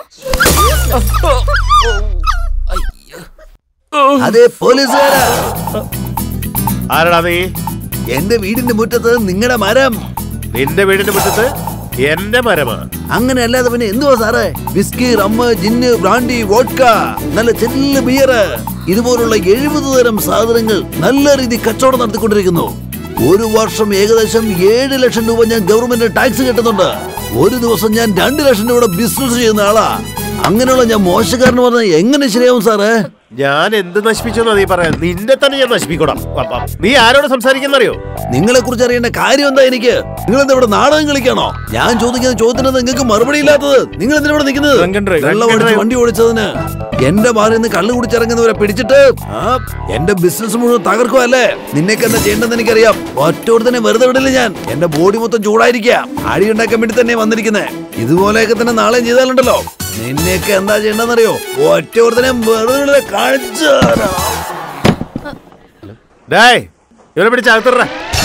Speaker 6: അതെ പോലീസുകാരാ
Speaker 8: ആരടാ നീ
Speaker 6: എന്റെ വീടിന്റെ മുറ്റത്ത് നിങ്ങളുടെ മരം
Speaker 8: നിന്റെ വീടിന്റെ മുറ്റത്ത് എന്റെ മരമാ
Speaker 6: അങ്ങനെ അല്ലാതെ പിന്നെ എന്തുവാ സാറേ whisky rum gin brandy vodka നല്ല ചെല്ല് ബിയർ ഇതുപോലുള്ള എഴുപത് തരം സാധനങ്ങൾ നല്ല രീതി കച്ചവടം നടത്തിക്കൊണ്ടിരിക്കുന്നു ഒരു വർഷം ഏകദേശം ഏഴ് ലക്ഷം രൂപ ഞാൻ ഗവൺമെന്റ് ടാക്സ് കിട്ടുന്നുണ്ട് ഒരു ദിവസം ഞാൻ രണ്ട് ലക്ഷം രൂപയുടെ ബിസിനസ് ചെയ്യുന്ന ആളാ അങ്ങനെയുള്ള ഞാൻ മോശക്കാരന് പറഞ്ഞാൽ എങ്ങനെ ശരിയാവും സാറേ
Speaker 8: ഞാൻ എന്ത് നശിപ്പിച്ചെന്നാ നീ പറയാൻ നിന്നെ തന്നെ ഞാൻ നശിപ്പിക്കൂടാം അപ്പ, നീ ആരോട് സംസാരിക്കുന്നറിയോ
Speaker 6: നിങ്ങളെ കുറിച്ച് അറിയേണ്ട കാര്യം എന്താ എനിക്ക് നിങ്ങൾ എന്താ ഇവിടെ നാടകം കളിക്കാണോ ഞാൻ ചോദിക്കുന്ന ചോദ്യത്തിന് നിങ്ങൾക്ക് മറുപടി ഇല്ലാത്തത് നിങ്ങൾ എന്തിനാ ഇവിടെ നിൽക്കുന്നത്
Speaker 2: Drunk and drive.
Speaker 6: വെള്ളം
Speaker 2: Drunk and
Speaker 6: അടിച്ച്
Speaker 2: drive.
Speaker 6: വണ്ടി ഓടിച്ചതിന് എന്റെ ബാറിൽ നിന്ന് കള്ളു കുടിച്ചിറങ്ങുന്നവരെ പിടിച്ചിട്ട് ആ, എന്റെ ബിസിനസ് മുഴുവൻ തകർക്കുമല്ലേ നിന്നേക്ക് എന്താ ചെയ്യേണ്ടതെന്ന് എനിക്കറിയാം ഒറ്റോടത്തിനെ വെറുതെ വിടില്ല ഞാൻ എന്റെ ബോഡി മൊത്തം ചൂടായിരിക്കുക അടി ഉണ്ടാക്കാൻ വേണ്ടി തന്നെ വന്നിരിക്കുന്നത് ഇതുപോലെയൊക്കെ തന്നെ നാളെ ചെയ്താലുണ്ടല്ലോ നിന്നെയൊക്കെ എന്താ ചെയ്യേണ്ടതെന്നറിയോ ഒറ്റോടത്തിനെ വെറുതെ വിടില്ല കാണിച്ചു തരാം.
Speaker 8: ഡേയ് ഇവരെ പിടിച്ച് അകത്തിട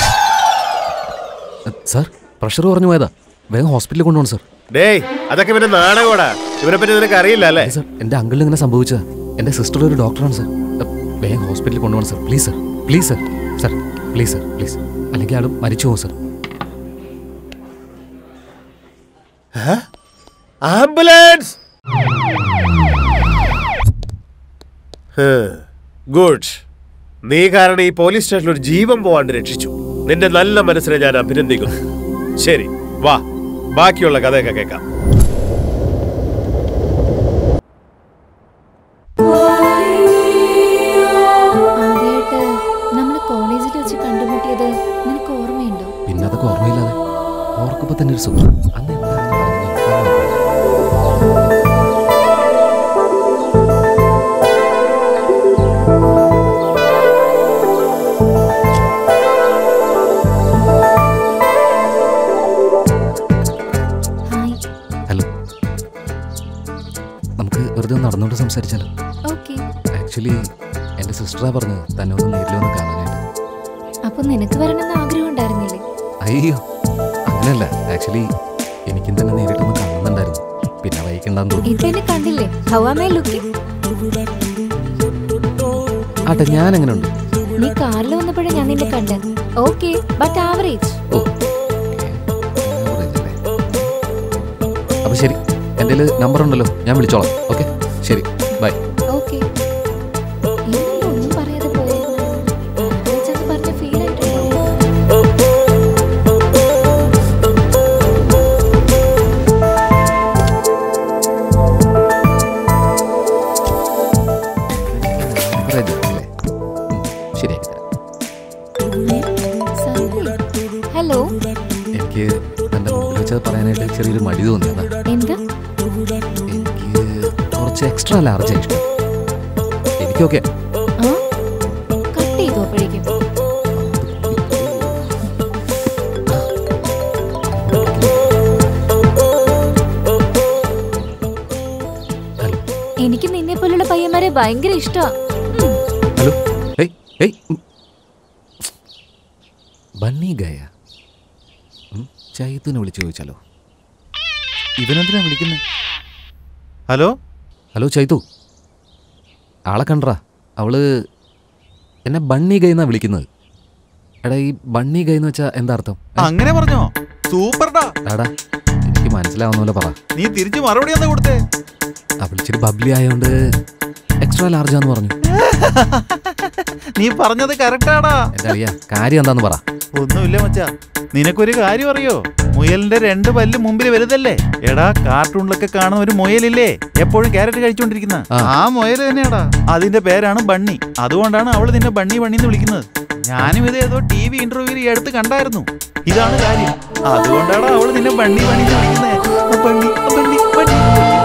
Speaker 1: സാർ പ്രഷർ കുറഞ്ഞു പോയതാ വേഗം ഹോസ്പിറ്റലിൽ കൊണ്ടുപോകണം സാർ
Speaker 8: ഡേയ് അതൊക്കെ പിന്നെ നാടകോടാ ഇവരെ പറ്റി നിനക്ക് അറിയില്ല അല്ലേ
Speaker 1: സാർ എൻ്റെ അങ്കിളിന് ഇങ്ങനെ സംഭവിച്ചതാ എൻ്റെ സിസ്റ്റർ ഒരു ഡോക്ടറാണ് സാർ അ, വേഗം ഹോസ്പിറ്റലിൽ കൊണ്ടുപോകണം sir please sir please sir sir please sir please അല്ലെങ്കിൽ ആളും മരിച്ചു പോകും സാർ
Speaker 8: ആംബുലൻസ് ഗുഡ് നീ കാരണം ഈ പോലീസ് സ്റ്റേഷനിൽ ഒരു ജീവൻ പോവാണ്ട് രക്ഷിച്ചു നിന്റെ നല്ല മനസ്സിനെ ഞാൻ അഭിനന്ദിക്കുന്നു ശരി വാ ബാക്കിയുള്ള കഥയൊക്കെ കേൾക്കാം
Speaker 3: ആദ്യമായിട്ട് നമ്മൾ കോളേജിൽ വെച്ച് കണ്ടുമുട്ടിയത് നിനക്ക് ഓർമ്മയുണ്ടോ
Speaker 1: പിന്നെ അതൊക്കെ ഓർമ്മയില്ലാതെ ഓർക്കുമ്പോൾ തന്നെ ഒരു സുഖം അന്ന് എന്താണെന്ന് പറഞ്ഞത് സംസാരിച്ചാലോ
Speaker 3: ഓക്കെ
Speaker 1: ആക്ച്വലി എൻ്റെ സിസ്റ്ററാ പറഞ്ഞത് തന്നെ ഒന്ന് നേരിൽ വന്ന് കാണാനായിട്ട്
Speaker 3: അപ്പൊ നിനക്ക് വരണമെന്ന് ആഗ്രഹം ഉണ്ടായിരുന്നില്ലേ
Speaker 1: അയ്യോ അങ്ങനെയല്ല ആക്ച്വലി എനിക്കും തന്നെ നേരിട്ടൊന്ന് കാണുന്നുണ്ടായിരുന്നു പിന്നെ വൈകിണ്ടെന്ന് തോന്നി
Speaker 3: ഇപ്പൊ എന്നെ കണ്ടില്ലേ ഹൗ ആം ഐ ലുക്കിംഗ്
Speaker 1: ആട്ടെ ഞാൻ എങ്ങനെ ഉണ്ട്
Speaker 3: നീ കാറിൽ വന്നപ്പോഴേ ഞാൻ നിന്നെ കണ്ടത് ഓക്കെ ബട്ട് ആവറേജ്
Speaker 1: അപ്പൊ ശരി എൻ്റെ നമ്പർ ഉണ്ടല്ലോ ഞാൻ വിളിച്ചോളാം ഓക്കെ ശരി ബൈ
Speaker 3: ഓക്കെ ഒന്നും പറയാതെ പോയത് പറഞ്ഞ ഫീൽ ആയിട്ടുണ്ടോ
Speaker 1: ശരിയാക്കി തരാം
Speaker 3: ഹലോ
Speaker 1: എനിക്ക് എൻ്റെ മുമ്പിൽ വെച്ചത് പറയാനായിട്ട് ചെറിയൊരു മടി തോന്നിയതാ
Speaker 3: എന്താ
Speaker 1: എനിക്ക് കുറച്ച് എക്സ്ട്രാ ലാർജ് ഇഷ്ടം എനിക്കൊക്കെ
Speaker 3: ആ കട്ട് ചെയ്തു അപ്പോഴേക്കും എനിക്ക് നിന്നെ പോലുള്ള പയ്യന്മാരെ ഭയങ്കര ഇഷ്ടമാ
Speaker 1: ഹലോ ഏയ് ഏയ് ഉം. ബണ്ണി ഗയ ഉം, ചൈത്തുനെ വിളിച്ച് ചോദിച്ചാലോ
Speaker 5: ഇവനെന്തിനാ വിളിക്കുന്നത് ഹലോ
Speaker 1: ഹലോ ചൈതു ആളെ കണ്ടറാ അവള് എന്നെ ബണ്ണി ഗൈ എന്നാ വിളിക്കുന്നത് എടാ ഈ ബണ്ണി ഗൈ എന്ന് വെച്ചാ എന്താ അർത്ഥം
Speaker 5: അങ്ങനെ പറഞ്ഞോ സൂപ്പർടാ
Speaker 1: എടാ എനിക്ക് മനസ്സിലാവുന്ന പോലെ പറ
Speaker 5: നീ തിരിച്ചു മറുപടി എന്താ കൊടുത്തേ
Speaker 1: ആ വിളിച്ചിട്ട് ബബ്ലി ആയതുകൊണ്ട് എക്സ്ട്രാ ലാർജാന്ന് പറഞ്ഞു
Speaker 5: നീ പറഞ്ഞത് കറക്റ്റാടാ
Speaker 1: എന്റെ അറിയാ കാര്യം എന്താന്ന് പറ
Speaker 5: ഒന്നുമില്ല മച്ചാ നിനക്കൊരു കാര്യം അറിയോ മുയലിന്റെ രണ്ട് പല്ല് മുമ്പിൽ വലുതല്ലേ എടാ കാർട്ടൂണിലൊക്കെ കാണുന്ന ഒരു മുയലില്ലേ എപ്പോഴും ക്യാരറ്റ് കഴിച്ചോണ്ടിരിക്കുന്ന
Speaker 1: ആ.
Speaker 5: ആ മുയൽ തന്നെയാടാ അതിന്റെ പേരാണ് ബണ്ണി അതുകൊണ്ടാണ് അവള് നിന്നെ ബണ്ണി ബണ്ണി എന്ന് വിളിക്കുന്നത് ഞാനും ഇത് ഏതോ ടി വി ഇന്റർവ്യൂവിൽ ഈ അടുത്ത് കണ്ടായിരുന്നു ഇതാണ് കാര്യം അതുകൊണ്ടാണ് അവള് നിന്നെ ബണ്ണി ബണ്ണി എന്ന് വിളിക്കുന്നത് ബണ്ണി ബണ്ണി ബണ്ണി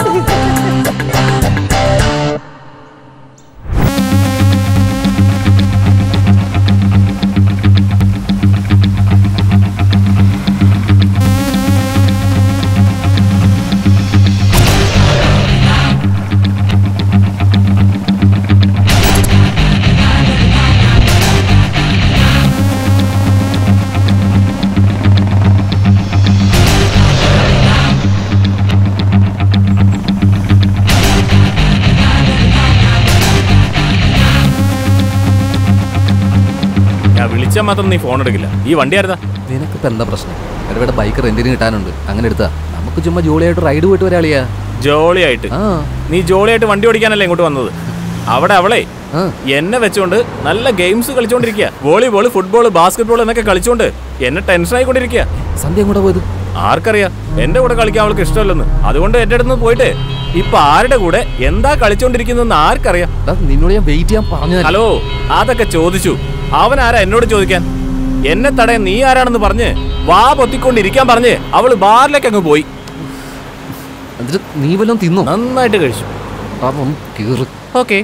Speaker 2: ഞാൻ വിളിച്ചാൽ മാത്രം നീ ഫോൺ എടുക്കില്ല ഈ വണ്ടി ആയിരുന്നാ
Speaker 1: നിനക്കിപ്പോ എന്താ പ്രശ്നം എന്റെ ഇവിടെ ബൈക്ക് റെന്റിന് കിട്ടാനുണ്ട് അങ്ങനെ എടുത്താ നമുക്ക് ചുമ്മാ ജോളിയായിട്ട് റൈഡ് പോയിട്ട് വരാളിയാ
Speaker 2: ജോളിയായിട്ട് നീ ജോളിയായിട്ട് വണ്ടി ഓടിക്കാനല്ലേ ഇങ്ങോട്ട് വന്നത് അവിടെ അവളെ എന്നെ വെച്ചോണ്ട് നല്ല ഗെയിംസ് കളിച്ചോണ്ടിരിക്കുക വോളിബോൾ ഫുട്ബോൾ ബാസ്കറ്റ്ബോൾ എന്നൊക്കെ കളിച്ചോണ്ട് എന്നെ ടെൻഷൻ ആയിക്കൊണ്ടിരിക്കുക
Speaker 1: സന്ധ്യ കൂടെ പോയത്
Speaker 2: ആർക്കറിയാം എന്റെ കൂടെ കളിക്കാൻ അവൾക്ക് ഇഷ്ടമല്ലെന്ന് അതുകൊണ്ട് എന്റെ അടുത്ത് നിന്ന് പോയിട്ട് ഇപ്പൊ ആരുടെ കൂടെ എന്താ കളിച്ചോണ്ടിരിക്കുന്നതെന്ന് ആർക്കറിയാം
Speaker 1: നിന്നോട് ഞാൻ വെയിറ്റ് ചെയ്യാൻ പറഞ്ഞു
Speaker 2: ഹലോ അതൊക്കെ ചോദിച്ചു അവൻ ആരാ എന്നോട് ചോദിക്കാൻ എന്നെ തടയാൻ നീ ആരാണെന്ന് പറഞ്ഞ് വാ പൊത്തിക്കൊണ്ടിരിക്കാൻ പറഞ്ഞ് അവള് ബാറിലേക്ക് അങ്ങ് പോയി
Speaker 1: എന്നിട്ട് നീ വല്ലതും തിന്നോ
Speaker 2: നന്നായിട്ട് കഴിച്ചു
Speaker 1: അപ്പം കീറ്
Speaker 2: ഓക്കെ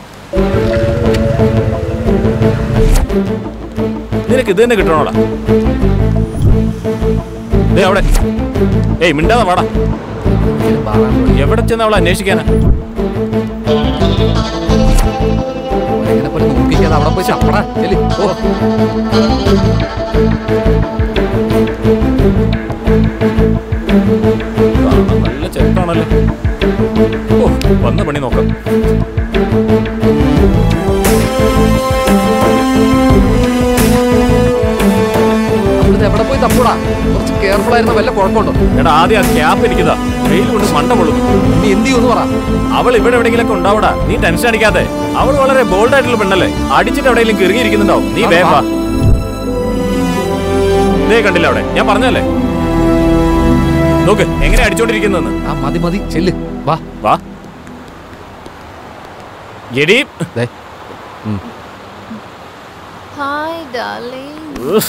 Speaker 2: നിനക്ക് ഇത് തന്നെ കിട്ടണോടാ ദേ അവിടെ ഏയ് മിണ്ടാതെ വാടാ എവിടെ ചെന്ന് അവളെ അന്വേഷിക്കാനാ
Speaker 1: എങ്ങനെ പോലെ നോക്കിക്കാതെ അവിടെ പോയി ചപ്പടാ ചെല്ലി ഓ
Speaker 2: കാണാൻ നല്ല ചെറുക്കാണല്ലോ ഓ വന്ന പണി നോക്കാം
Speaker 1: അവിടുത്തെ എവിടെ പോയി തപ്പൂടാ കുറച്ച് കെയർഫുൾ ആയിരുന്ന വല്ല കുഴപ്പമുണ്ടോ
Speaker 2: എടാ ആദ്യം ആ ക്യാപ്പ് എനിക്കിതാ വെയിൽ കൊണ്ട് മണ്ട പൊള്ളും
Speaker 1: നീ എന്ത് ചെയ്യുമെന്ന് പറ
Speaker 2: അവൾ ഇവിടെ എവിടെയെങ്കിലും ഉണ്ടാവടാ നീ ടെൻഷൻ അടിക്കാതെ അവൾ വളരെ ബോൾഡ് ആയിട്ടുള്ള പെണ്ണല്ലേ അടിച്ചിട്ട് എവിടെയെങ്കിലും കിറുകിയിരിക്കുന്നുണ്ടാവും നീ വേഗം വാ ഇതേ കണ്ടില്ല അവിടെ ഞാൻ പറഞ്ഞല്ലേ നോക്ക് എങ്ങനെ അടിച്ചോണ്ടിരിക്കുന്നെന്ന്
Speaker 1: ആ മതി മതി ചെല്ല് വാ
Speaker 2: വാ എടി
Speaker 3: ഹായ് ഡാർലിംഗ്
Speaker 2: ഉഫ്.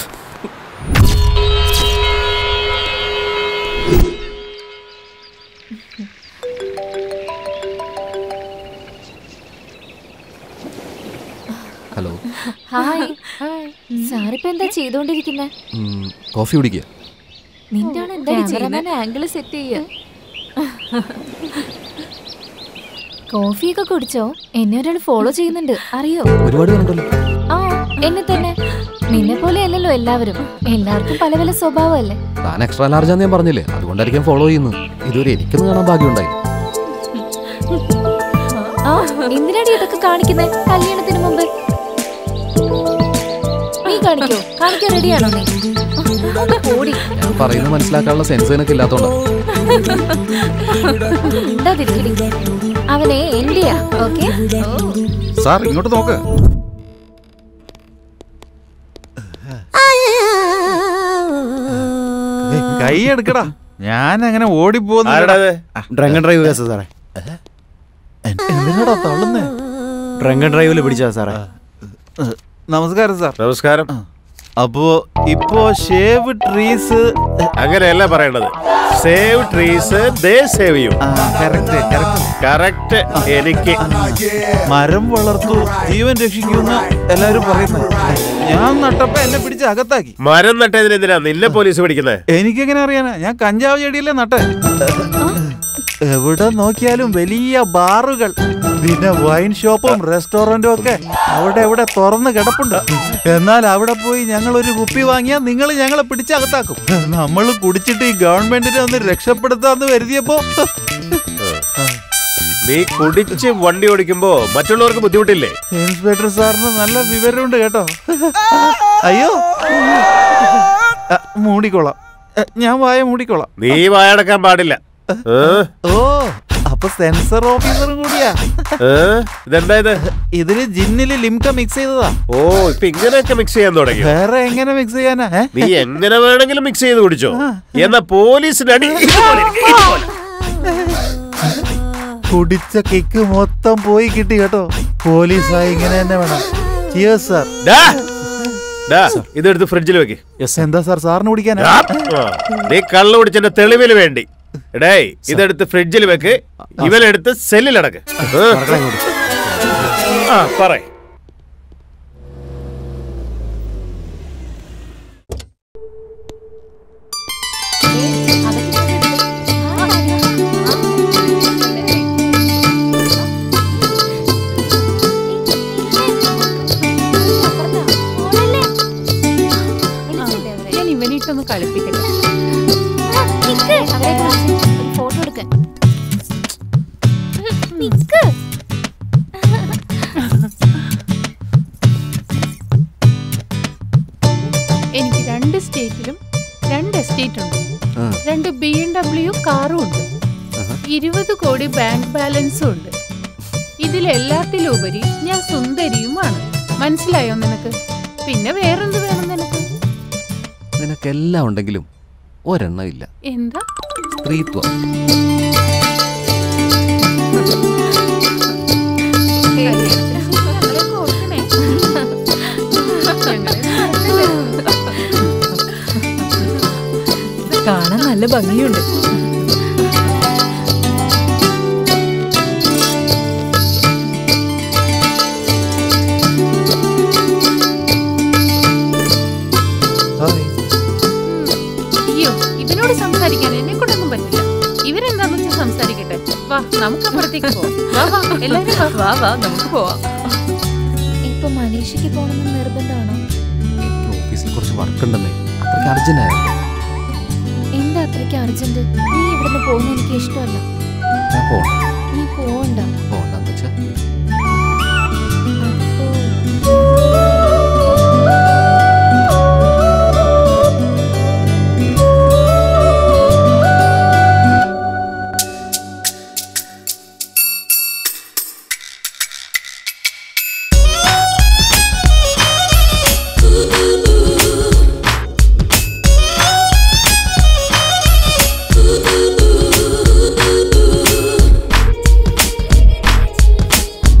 Speaker 1: ഹലോ
Speaker 3: ഹായ് സാറിപ്പോ എന്താ ചെയ്തോണ്ടിരിക്കുന്നെ
Speaker 1: കോഫി കുടിക്കുക
Speaker 3: നിന്റെ ആൾ എന്താ ക്യാമറമാൻ ആംഗിൾ സെറ്റ് ചെയ്യ കോഫിയൊക്കെ കുടിച്ചോ എന്നെ ഒരാൾ ഫോളോ ചെയ്യുന്നുണ്ട് അറിയോ
Speaker 1: ഒരുപാട് പേരുണ്ടല്ലോ
Speaker 3: ആ എന്നെ തന്നെ നിന്നെ പോലെ അല്ലല്ലോ എല്ലാവരും എല്ലാവർക്കും പല പല സ്വഭാവമല്ലേ
Speaker 1: താൻ എക്സ്ട്രാ ലാർജാന്ന് ഞാൻ പറഞ്ഞില്ലേ അതുകൊണ്ടായിരിക്കും ഫോളോ ചെയ്യുന്നത് ഇതുവരെ എനിക്കൊന്നും കാണാൻ ഭാഗ്യമുണ്ടായി
Speaker 3: ആ എന്തിനാടി ഇതൊക്കെ കാണിക്കുന്നേ കല്യാണത്തിന് മുമ്പ് നീ കാണിക്കോ കാണിക്കാൻ റെഡിയാണോ നീ ഓടി
Speaker 1: ഞാൻ പറയുന്നത് മനസ്സിലാക്കാനുള്ള സെൻസ് എനിക്ക് ഇല്ലാത്തോണ്ടാണ്
Speaker 3: ഉണ്ടാതിരിക്കടി. അവനെ എന്റെയാ ഓക്കെ
Speaker 5: സാർ ഇങ്ങോട്ട് നോക്ക് ഏയ്, കൈ എടുക്കടാ ഞാൻ അങ്ങനെ ഓടിപ്പോന്നു
Speaker 6: ഡ്രങ്കൻ ഡ്രൈവ് കേസാ സാറേ
Speaker 5: എന്തിനാടാ തള്ളുന്നേ
Speaker 6: ഡ്രങ്കൻ ഡ്രൈവിൽ പിടിച്ചാ സാറേ
Speaker 5: നമസ്കാരം സാർ
Speaker 8: നമസ്കാരം
Speaker 5: അപ്പോ ഇപ്പോ ഷേവ് ട്രീസ്
Speaker 8: അങ്ങനെയല്ല പറയേണ്ടത് save trees they save you
Speaker 5: correct
Speaker 8: correct എനിക്ക്
Speaker 5: മരം വളർത്തു ജീവൻ രക്ഷിക്കുമെന്ന് എല്ലാരും പറയുന്നു ഞാൻ നട്ടപ്പോ എന്നെ പിടിച്ച് അകത്താക്കി
Speaker 8: മരം നട്ടതിന് എന്തിനാ നിന്നെ പോലീസ് പിടിക്കുന്നത്
Speaker 5: എനിക്കെങ്ങനെ അറിയാനാ ഞാൻ കഞ്ചാവ് ചെടിയല്ലേ നട്ടെ എവിടെ നോക്കിയാലും വലിയ ബാറുകൾ പിന്നെ വൈൻ ഷോപ്പും റെസ്റ്റോറന്റും ഒക്കെ അവിടെ എവിടെ തുറന്ന് കിടപ്പുണ്ട് എന്നാൽ അവിടെ പോയി ഞങ്ങൾ ഒരു കുപ്പി വാങ്ങിയാൽ നിങ്ങൾ ഞങ്ങളെ പിടിച്ചകത്താക്കും നമ്മൾ കുടിച്ചിട്ട് ഈ ഗവൺമെന്റിനെ ഒന്ന് രക്ഷപ്പെടുത്താന്ന് കരുതിയപ്പോ
Speaker 8: നീ കുടിച്ച് വണ്ടി ഓടിക്കുമ്പോ മറ്റുള്ളവർക്ക് ബുദ്ധിമുട്ടില്ലേ
Speaker 5: ഇൻസ്പെക്ടർ സാറിന് നല്ല വിവരമുണ്ട് കേട്ടോ അയ്യോ അ, മൂടിക്കോളാം അ, ഞാൻ വായ മൂടിക്കോളാം
Speaker 8: നീ വായടക്കാൻ പാടില്ല ഏ?
Speaker 5: ഓ അപ്പൊ സെൻസർ ഓഫീസറും കൂടിയാ
Speaker 8: ഏ? ഇതെന്താ ഇത്
Speaker 5: ഇതില് ജിന്നില് ലിംക മിക്സ് ചെയ്തതാ
Speaker 8: ഓ ഇപ്പൊ ഇങ്ങനെയൊക്കെ മിക്സ് ചെയ്യാൻ തുടങ്ങി
Speaker 5: വേറെ എങ്ങനെ മിക്സ് ചെയ്യാനാ ഏ?
Speaker 8: നീ എങ്ങനെ വേണമെങ്കിലും മിക്സ് ചെയ്ത് കുടിച്ചോ എന്നാ പോലീസിന് അടി ഇതുപോലെ ഇരിക്ക്, ഇതുപോലെ.
Speaker 5: കുടിച്ച കിക്ക് മൊത്തം പോയി കിട്ടി കേട്ടോ പോലീസായി ഇങ്ങനെ തന്നെ വേണം ചിയേഴ്സ് സാർ
Speaker 8: ഡാ, ഡാ, ഇതെടുത്ത് ഫ്രിഡ്ജിൽ വെക്ക്
Speaker 5: എന്താ സാർ സാറിന് കുടിക്കാനാ
Speaker 8: ആ, നീ കള്ളു കുടിച്ചതിന്റെ തെളിവിന് വേണ്ടി എടേ ഇതെടുത്ത് ഫ്രിഡ്ജിൽ വെക്ക് ഇവനെടുത്ത് സെല്ലിലടക്ക് ആ പറ
Speaker 11: ഞാൻ ഇവനിട്ടൊന്ന് കളിപ്പിക്കട്ടെ
Speaker 3: ഫോട്ടോ എടുക്കാൻ നിക്ക്.
Speaker 11: എനിക്ക് രണ്ട് സ്റ്റേറ്റിലും രണ്ട് എസ്റ്റേറ്റ് ഉണ്ട് രണ്ട് ബി എം ഡബ്ല്യു കാറും ഉണ്ട് ഇരുപത് കോടി ബാങ്ക് ബാലൻസും ഉണ്ട് ഇതിലെല്ലാത്തിലുപരി ഞാൻ സുന്ദരിയുമാണ് മനസ്സിലായോ നിനക്ക് പിന്നെ വേറെന്ത് വേണം നിനക്ക്
Speaker 1: നിനക്കെല്ലാം ഉണ്ടെങ്കിലും ഒരെണ്ണം ഇല്ല
Speaker 11: എന്താ
Speaker 1: സ്ത്രീത്വം
Speaker 12: കാണാൻ നല്ല ഭംഗിയുണ്ട്
Speaker 11: അയ്യോ ഇവനോട് സംസാരിക്കാൻ എന്നെ കൊണ്ടൊന്നും പറ്റില്ല ഇവരെന്താന്ന് വെച്ചാൽ സംസാരിക്കട്ടെ വാ നമുക്ക് അപ്പുറത്തേക്ക് പോവാം വാ വാ എല്ലാവരും വാ
Speaker 12: വാ വാ നമുക്ക് പോവാം
Speaker 3: ഇപ്പൊ മലേഷ്യക്ക് പോകണമെന്ന് നിർബന്ധമാണോ
Speaker 1: എനിക്ക് ഓഫീസിൽ കുറച്ച് വർക്ക് ഉണ്ടെന്നേ അത്രയ്ക്ക് അർജന്റ് ആയിരുന്നു
Speaker 3: എന്താ അത്രയ്ക്ക് അർജന്റ് നീ ഇവിടുന്ന് പോകുന്ന എനിക്ക് ഇഷ്ടമല്ല
Speaker 1: ഞാൻ പോകണ്ട
Speaker 3: നീ പോവണ്ട
Speaker 1: പോകണ്ടെന്ന് വെച്ചാൽ
Speaker 10: Ooh.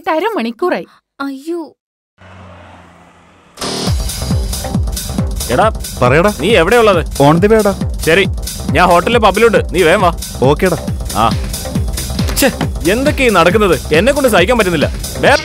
Speaker 11: തുടങ്ങിയിട്ട് അരമണിക്കൂറായി
Speaker 3: അയ്യോ
Speaker 2: എടാ
Speaker 5: പറയടാ
Speaker 2: നീ എവിടെയുള്ളത്
Speaker 5: ഓൺ ദി വേടാ
Speaker 2: ശരി ഞാൻ ഹോട്ടലിലെ പബ്ബിലുണ്ട് നീ വേം വാ
Speaker 5: ഓക്കേടാ
Speaker 2: ആ ഛേ എന്തൊക്കെയാ ഈ നടക്കുന്നത് എന്നെ കൊണ്ട് സഹിക്കാൻ പറ്റുന്നില്ല വേ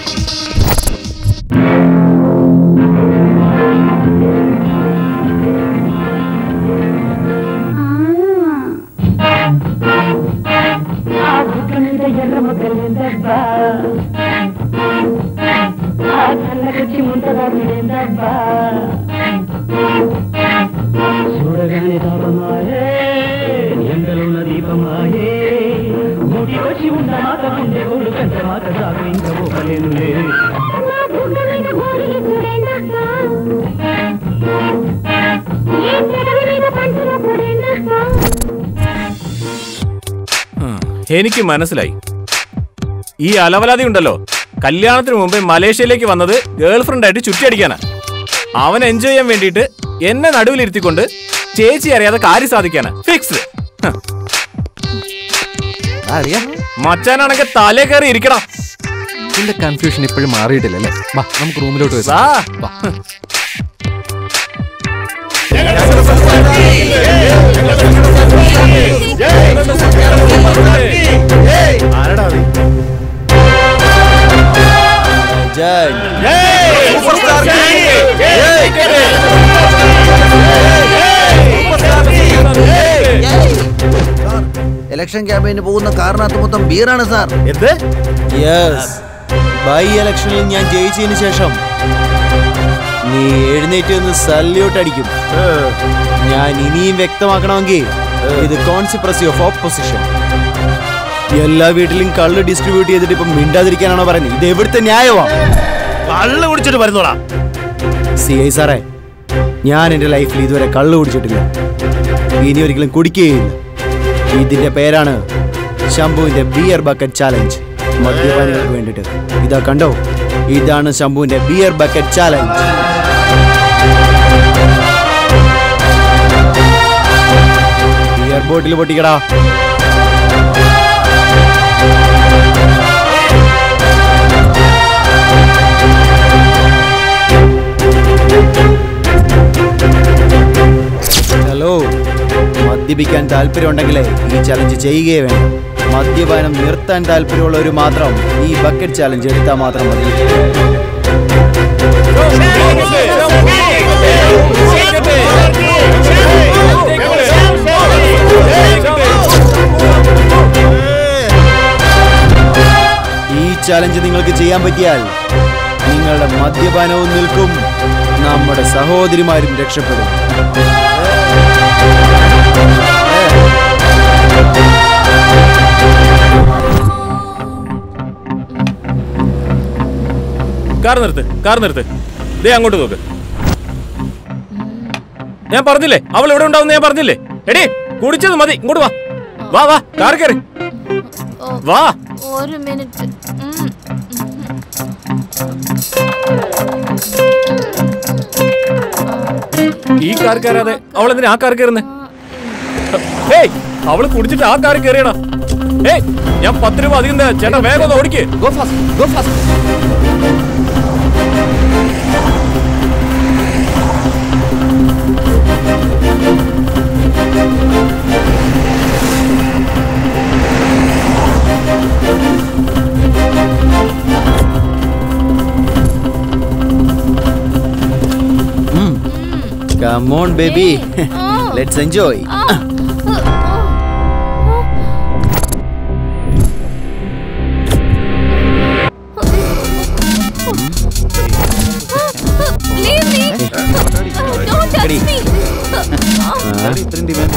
Speaker 10: చూడగానే తాపమాయే ఎండలున్న దీపమాయే ముడి వచ్చి ఉన్న మాట గుండె గోడు కంట మాట సాగు ఇంకా ఊహలేనులే
Speaker 2: എനിക്ക് മനസ്സിലായി ഈ അലവലാതി ഉണ്ടല്ലോ കല്യാണത്തിന് മുമ്പേ മലേഷ്യയിലേക്ക് വന്നത് ഗേൾ ഫ്രണ്ട് ആയിട്ട് ചുറ്റിയടിക്കാനാ അവൻ എൻജോയ് ചെയ്യാൻ വേണ്ടിയിട്ട് എന്നെ നടുവിലിരുത്തിക്കൊണ്ട് ചേച്ചി അറിയാതെ കാര്യം സാധിക്കാനാ ഫിക്സ്
Speaker 1: അറിയാം
Speaker 2: മച്ചാനാണെങ്കിൽ തലേ കയറി ഇരിക്കണം
Speaker 1: ഇതിന്റെ കൺഫ്യൂഷൻ ഇപ്പോഴും മാറിയിട്ടില്ല അല്ലേ വാ നമുക്ക് റൂമിലോട്ട് വരാം.
Speaker 2: വാ.
Speaker 1: വാ
Speaker 8: ആരടാ നീ
Speaker 4: ഇലക്ഷൻ ക്യാമ്പയിന് പോകുന്ന കാറിനകത്ത് മൊത്തം ബീറാണ് സാർ
Speaker 8: എന്ത്
Speaker 6: യെസ് ബൈ ഇലക്ഷനിൽ ഞാൻ ജയിച്ചതിന് ശേഷം നീ എഴുന്നേറ്റ് നിന്ന് സല്യൂട്ട് അടിക്കും ഞാൻ ഇനിയും വ്യക്തമാക്കണമെങ്കിൽ ഇത് കോൺസിപ്രസി ഓഫ് ഓപ്പോസിഷൻ എല്ലാ വീട്ടിലും കള്ള് ഡിസ്ട്രിബ്യൂട്ട് ചെയ്തിട്ട് ഇപ്പം മിണ്ടാതിരിക്കാനാണോ പറയുന്നത് ഇത് എവിടുത്തെ ന്യായമാണ്
Speaker 8: കള്ള് കുടിച്ചിട്ട് വരുന്നോടാ
Speaker 6: സി ഐ സാറേ ഞാൻ എൻ്റെ ലൈഫിൽ ഇതുവരെ കള്ള് കുടിച്ചിട്ടില്ല ഇനി ഒരിക്കലും കുടിക്കുകയില്ല ഇതിന്റെ പേരാണ് ശംഭുവിന്റെ ബിയർ ബക്കറ്റ് ചാലഞ്ച് മദ്യപാനികൾക്ക് വേണ്ടിയിട്ട് ഇതാ കണ്ടോ ഇതാണ് ശംഭുവിന്റെ beer bucket challenge beer bottle പൊട്ടിക്കടാ ഹലോ മദ്യപിക്കാൻ താല്പര്യമുണ്ടെങ്കിലേ ഈ ചലഞ്ച് ചെയ്യുകയേ വേണം മദ്യപാനം നിർത്താൻ താല്പര്യമുള്ളവർ മാത്രം ഈ ബക്കറ്റ് ചാലഞ്ച് എടുത്താൽ മാത്രം മതി ഈ ചലഞ്ച് നിങ്ങൾക്ക് ചെയ്യാൻ പറ്റിയാൽ നിങ്ങളുടെ മദ്യപാനവും നിൽക്കും നമ്മുടെ സഹോദരിമാരും രക്ഷപ്പെടും
Speaker 2: കാർ നിർത്ത് കാർ നിർത്ത് ദേ അങ്ങോട്ട് നോക്ക് ഞാൻ പറഞ്ഞില്ലേ അവൾ എവിടെ ഉണ്ടാവും ഞാൻ പറഞ്ഞില്ലേ എടി കുടിച്ചത് മതി ഇങ്ങോട്ട് വാ വാ വാ കാർ കയറി വാ
Speaker 3: ഒരു മിനിറ്റ് ഉം.
Speaker 2: ഈ കാർ കയറാതെ അവൾ എന്തിനാ ആ കാർ കയറുന്നേ ഏയ് അവള് കുടിച്ചിട്ട് ആ കാർ കയറിയടാ ഏയ് ഞാൻ പത്ത് രൂപ അധികം തരാം. ചേട്ടാ വേഗം ഒന്ന് ഓടിക്കേ
Speaker 1: go fast go fast
Speaker 6: Come on, baby. Let's enjoy.
Speaker 3: Leave me. Don't touch
Speaker 6: Ready.
Speaker 3: me.
Speaker 5: ഇത്രയും ഡിമാൻഡ്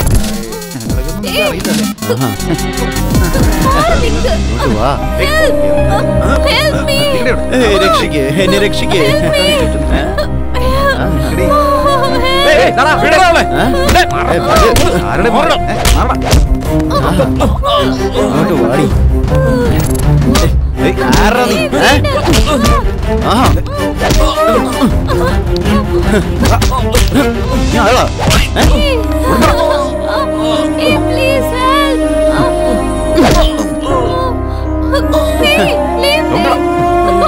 Speaker 6: ആഹാ.
Speaker 3: Nick.
Speaker 6: ഇങ്ങോട്ട് വാ.
Speaker 3: Help. Help me.
Speaker 6: ഏയ്, രക്ഷിക്ക് എന്നെ രക്ഷിക്ക്
Speaker 2: ഏയ്, ദാടാ, വിടടാ അവളെ.
Speaker 6: ആ?
Speaker 2: ദേ,
Speaker 6: ഏയ്, പത്.
Speaker 5: ആരുടെ
Speaker 2: മാറണം.
Speaker 6: അങ്ങോട്ട് വാടി ആരാ നീ ഏ? ആഹാ. നീ ആളാ? ഏ?
Speaker 3: Hey, please help. Hey, leave me.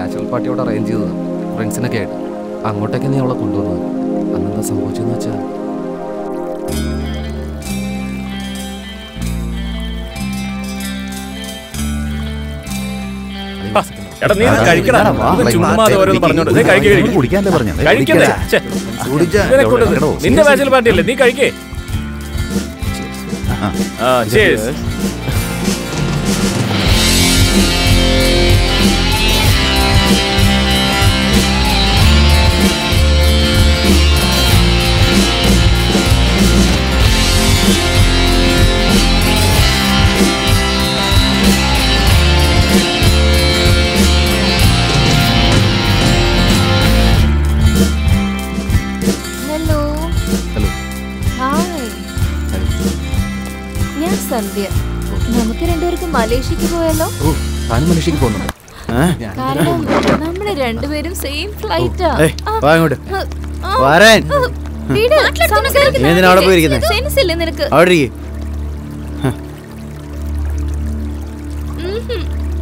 Speaker 1: Bachelor പാർട്ടിയോട് അറേഞ്ച് ചെയ്തത് ഫ്രണ്ട്സിനൊക്കെ ആയിട്ട് അങ്ങോട്ടേക്ക് നീ അവളെ കൊണ്ടുവന്നത് അന്നെന്താ സംഭവിച്ചെന്ന് വെച്ചാൽ
Speaker 2: എടാ നീ ഇത് കഴിക്കടാ ഇത് ചുമ്മാതെ ഓരോന്ന് പറഞ്ഞോണ്ട് ദേ കഴിക്ക് കഴിക്ക്.
Speaker 5: കുടിക്കാനല്ലേ പറഞ്ഞത്?
Speaker 2: കഴിക്കണ്ടേ ഛെ.
Speaker 5: കുടിച്ചാ-
Speaker 2: ഇവനെ കൊണ്ട് നിന്റെ ബാച്ചിൽ പാർട്ടിയല്ലേ നീ കഴിക്കേ ആ ചേസ്
Speaker 3: ഹലോ
Speaker 1: ഹലോ
Speaker 3: ഹായ് ഞാൻ സന്ധ്യ നമുക്ക് രണ്ടുപേർക്കും മലേഷ്യക്ക് പോയാലോ
Speaker 1: ഓ താനും മലേഷ്യക്ക് പോകുന്നുണ്ട്
Speaker 3: കാരണം നമ്മള് രണ്ടുപേരും സെയിം ഫ്ലൈറ്റാ
Speaker 6: ഏയ്, വാ ഇങ്ങോട്ട്. വരാൻ. നീ എന്തിനാ അവിടെ പോയിരിക്കുന്നെ?
Speaker 3: സെൻസ് ഇല്ലേ നിനക്ക്
Speaker 6: അവിടെ ഇരിക്ക്.
Speaker 3: ഉം.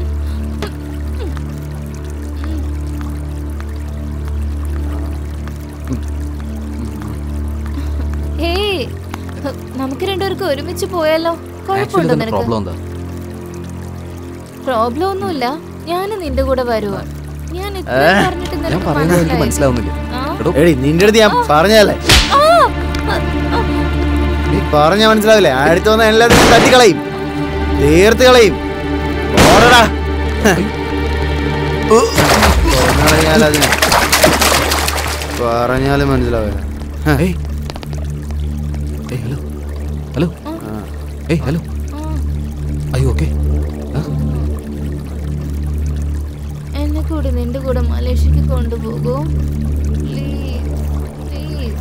Speaker 3: ഏയ് നമുക്ക് രണ്ടുപേർക്കും ഒരുമിച്ച് പോയാലോ കുഴപ്പമുണ്ടോ നിനക്ക്
Speaker 1: പ്രോബ്ലം എന്താ
Speaker 3: പ്രോബ്ലം ഒന്നുമില്ല ഞാൻ നിന്റെ കൂടെ വരുവാ ഞാൻ
Speaker 6: ഏ?
Speaker 3: ഇത്രയും പറഞ്ഞിട്ട്
Speaker 1: ഞാൻ
Speaker 3: നിനക്ക്
Speaker 1: പറയുന്നത് എനിക്ക്
Speaker 3: മനസ്സിലായി
Speaker 1: മനസ്സിലാവുന്നില്ല
Speaker 3: ആ?
Speaker 1: എടോ
Speaker 6: എടി നിന്റെ അടുത്ത് ഞാൻ പറഞ്ഞല്ലേ
Speaker 3: ആ! ആ!
Speaker 6: നീ പറഞ്ഞാ മനസ്സിലാവില്ലേ അടുത്ത് വന്ന എല്ലാത്തിനും തട്ടിക്കളയും തീർത്ത് കളയും ഓടടാ പറഞ്ഞാലതിന് പറഞ്ഞാലും മനസ്സിലാവില്ല
Speaker 1: ഏയ് ഏയ് ഹലോ ഹലോ ഏയ് ഹലോ അയ്യോ ഓക്കെ
Speaker 3: എന്നെ കൂടി നിന്റെ കൂടെ മലേഷ്യക്ക് കൊണ്ടുപോകൂ പ്ലീസ് പ്ലീസ്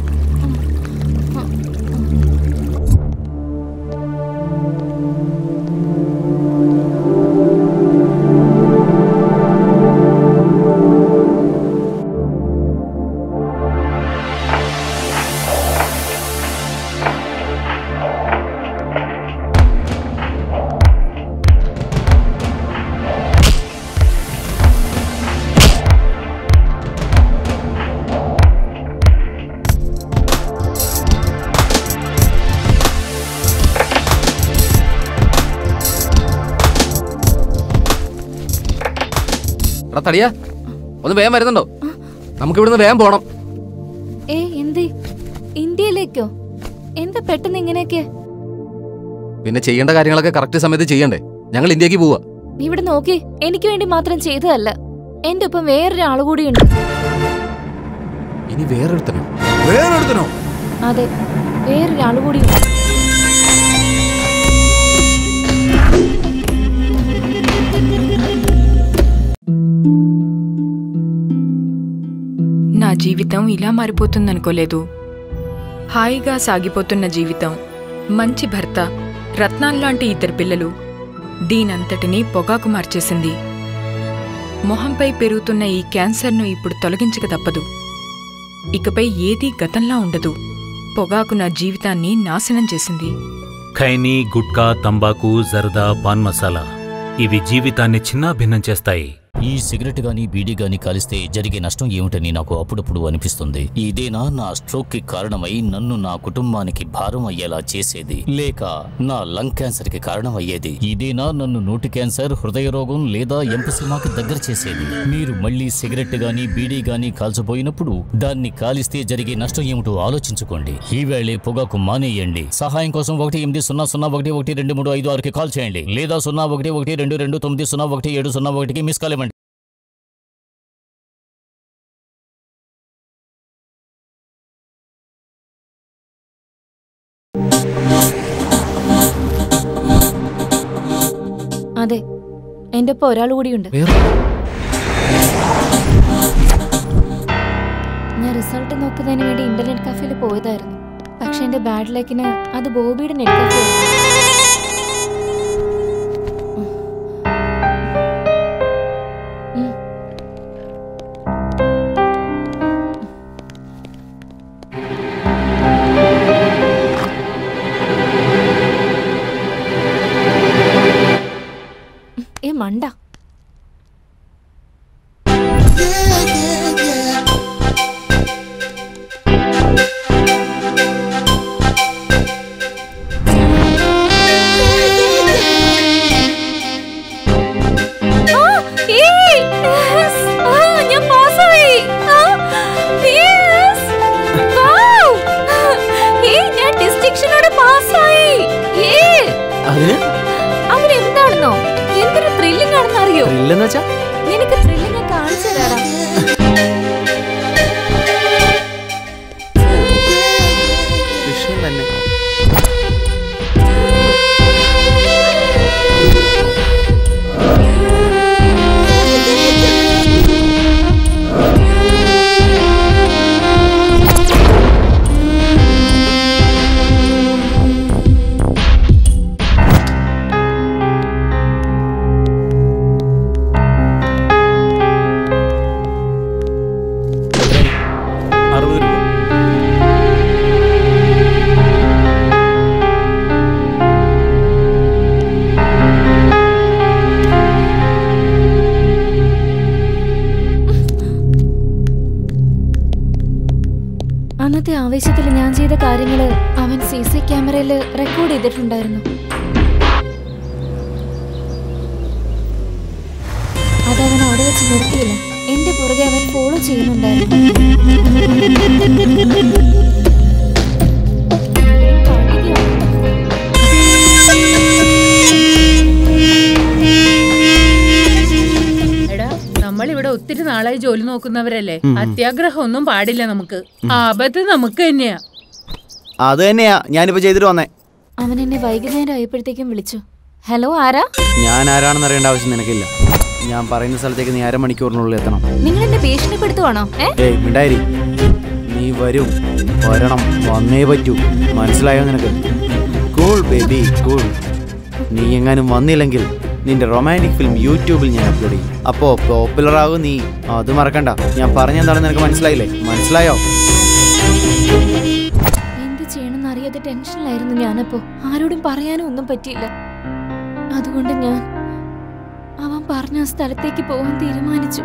Speaker 1: എടാ തടിയാ ഒന്ന് വേഗം വരുന്നുണ്ടോ നമുക്ക് ഇവിടുന്ന് വേഗം പോണം
Speaker 3: ഏ എന്തേ ഇന്ത്യയിലേക്കോ എന്താ പെട്ടെന്ന് ഇങ്ങനെയൊക്കെ
Speaker 1: പിന്നെ ചെയ്യേണ്ട കാര്യങ്ങളൊക്കെ കറക്റ്റ് സമയത്ത് ചെയ്യണ്ടേ ഞങ്ങൾ ഇന്ത്യക്ക് പോവാ
Speaker 3: നീ ഇവിടെ നോക്കി എനിക്ക് വേണ്ടി മാത്രം ചെയ്തതല്ല എന്റെ ഒപ്പം വേറൊരാള് കൂടിയുണ്ട്
Speaker 1: ഇനി വേറൊരുത്തനോ
Speaker 5: വേറൊരുത്തനോ
Speaker 3: അതെ വേറൊരാള് കൂടിയുണ്ട്
Speaker 12: నా జీవితం ఇలా మారిపోతుందనుకోలేదు హాయిగా సాగిపోతున్న జీవితం మంచి భర్త రత్నాల్లాంటి ఇద్దరు పిల్లలు దీనంతటినీ పొగాకు మార్చేసింది మొహంపై పెరుగుతున్న ఈ క్యాన్సర్ను ఇప్పుడు తొలగించక తప్పదు ఇకపై ఏదీ గతంలా ఉండదు పొగాకు నా జీవితాన్ని నాశనం చేసింది
Speaker 13: ఖైనీ గుట్కా తంబాకు జర్దా పాన్ మసాలా ఇవి జీవితాన్ని చిన్నాభిన్నం చేస్తాయి
Speaker 14: ఈ సిగరెట్ గాని బీడీ గాని కాలిస్తే జరిగే నష్టం ఏమిటని నాకు అప్పుడప్పుడు అనిపిస్తుంది ఇదేనా నా స్ట్రోక్ కి కారణమై నన్ను నా కుటుంబానికి భారం అయ్యేలా చేసేది లేక నా లంగ్ క్యాన్సర్ కి కారణం అయ్యేది ఇదేనా నన్ను నోటి క్యాన్సర్ హృదయ రోగం లేదా ఎంపసిమాకి దగ్గర చేసేది మీరు మళ్ళీ సిగరెట్ గాని బీడీ గాని కాల్చబోయినప్పుడు దాన్ని కాలిస్తే జరిగే నష్టం ఏమిటో ఆలోచించుకోండి ఈవేళే పొగాకు మానేయండి సహాయం కోసం ఒకటి ఎనిమిది సున్నా సున్నా ఒకటి ఒకటి రెండు మూడు ఐదు ఆరుకి కాల్ చేయండి లేదా సున్నా ఒకటి ఒకటి రెండు రెండు తొమ్మిది సున్నా ఒకటి ఏడు సున్నా ఒకటికి మిస్ కాల్ ఇవ్వండి
Speaker 3: അതെ എന്റെ ഒപ്പം ഒരാൾ കൂടിയുണ്ട് ഞാൻ റിസൾട്ട് നോക്കുന്നതിന് വേണ്ടി ഇന്റർനെറ്റ് കഫേയിൽ പോയതായിരുന്നു പക്ഷെ എന്റെ ബാഡ് ലക്കിന് അത് ബോബിയുടെ നെറ്റ് കഫേ ഏ മണ്ട Yes. ആ, ഞാൻ പാസ്സായി ആ, yes. Wow. ഏയ്, ഞാൻ ഡിസ്റ്റിങ്ഷനോടെ പാസ്സായി ഏയ്.
Speaker 6: അതിന്
Speaker 3: അവരെന്താണെന്നോ എന്തൊരു ത്രില്ലിംഗ് ആണെന്ന് അറിയോ
Speaker 6: ഇല്ലെന്ന് വെച്ചാ
Speaker 3: നിനക്ക് ത്രില്ലിംഗ് കാണിച്ചു തരാടാ
Speaker 6: വിഷയം തന്നെ
Speaker 2: അറുപത് രൂപ
Speaker 3: അന്നത്തെ ആവേശത്തിൽ ഞാൻ ചെയ്ത കാര്യങ്ങള് അവൻ സി സി ക്യാമറയിൽ റെക്കോർഡ് ചെയ്തിട്ടുണ്ടായിരുന്നു അതവൻ അവിടെ വെച്ച് നിർത്തിയില്ല എന്റെ പുറകെ അവൻ ഫോളോ
Speaker 11: എടാ നമ്മളിവിടെ ഒത്തിരി നാളായി ജോലി നോക്കുന്നവരല്ലേ
Speaker 6: ഉം.
Speaker 11: അത്യാഗ്രഹം ഒന്നും പാടില്ല നമുക്ക് ആപത്ത് നമുക്ക് തന്നെയാ
Speaker 6: അത് തന്നെയാ ഞാനിപ്പോ ചെയ്തിട്ട് വന്നേ
Speaker 3: അവൻ എന്നെ വൈകുന്നേരം ആയപ്പോഴത്തേക്കും വിളിച്ചു ഹലോ ആരാ
Speaker 6: ഞാൻ ആരാണെന്ന് അറിയേണ്ട ആവശ്യം നിനക്കില്ല ഞാൻ പറയുന്ന സ്ഥലത്തേക്ക് നീ അരമണിക്കൂറിനുള്ളിൽ എത്തണം
Speaker 3: നിങ്ങൾ എന്നെ ഭീഷണിപ്പെടുത്തുവാണോ ഏ
Speaker 6: ഏയ് മിണ്ടായിരി നീ വരും വരണം വന്നേ പറ്റൂ മനസ്സിലായോ നിനക്ക് കൂൾ ബേബി കൂൾ നീ എങ്ങാനും വന്നില്ലെങ്കിൽ നിന്റെ റൊമാൻറ്റിക് ഫിലിം യൂട്യൂബിൽ ഞാൻ അപ്ലോഡ് ചെയ്യും അപ്പോ പോപ്പുലർ ആകും നീ അത് മറക്കണ്ട ഞാൻ പറഞ്ഞെന്താണെന്ന് നിനക്ക് മനസ്സിലായില്ലേ മനസ്സിലായോ
Speaker 3: എന്ത് ചെയ്യണമെന്ന് അറിയാതെ ടെൻഷനിലായിരുന്നു ഞാനപ്പോ ആരോടും പറയാനും ഒന്നും പറ്റിയില്ല അതുകൊണ്ട് ഞാൻ അവൻ പറഞ്ഞ ആ സ്ഥലത്തേക്ക് പോകാൻ തീരുമാനിച്ചു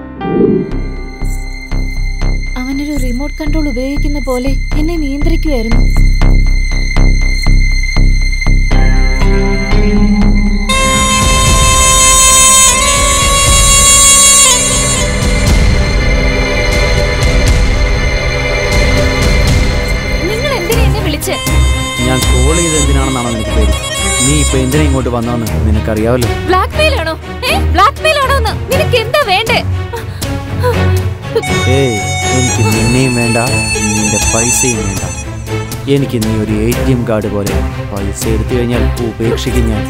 Speaker 3: അവനൊരു റിമോട്ട് കൺട്രോൾ ഉപയോഗിക്കുന്ന പോലെ എന്നെ നിയന്ത്രിക്കുമായിരുന്നു നിങ്ങൾ എന്തിനാ എന്നെ വിളിച്ചേ
Speaker 6: ഞാൻ കോൾ ചെയ്ത് എന്തിനാണെന്നാണോ നിനക്ക് പേര് നീ ഇപ്പൊ എന്തിനാ ഇങ്ങോട്ട് വന്നതെന്ന് നിനക്കറിയാവല്ലോ
Speaker 3: ബ്ലാക്ക് മെയിൽ ആണോ ഏ ബ്ലാക്ക് മെയിൽ ആണോ എന്ന് നിനക്ക് എന്താ വേണ്ടേ
Speaker 6: ഏയ് എനിക്ക് നിന്നെയും വേണ്ട നിന്റെ പൈസയും വേണ്ട എനിക്ക് നീ ഒരു എ ടി എം കാർഡ് പോലെ പൈസ എടുത്തു കഴിഞ്ഞാൽ ഉപേക്ഷിക്കും ഞാൻ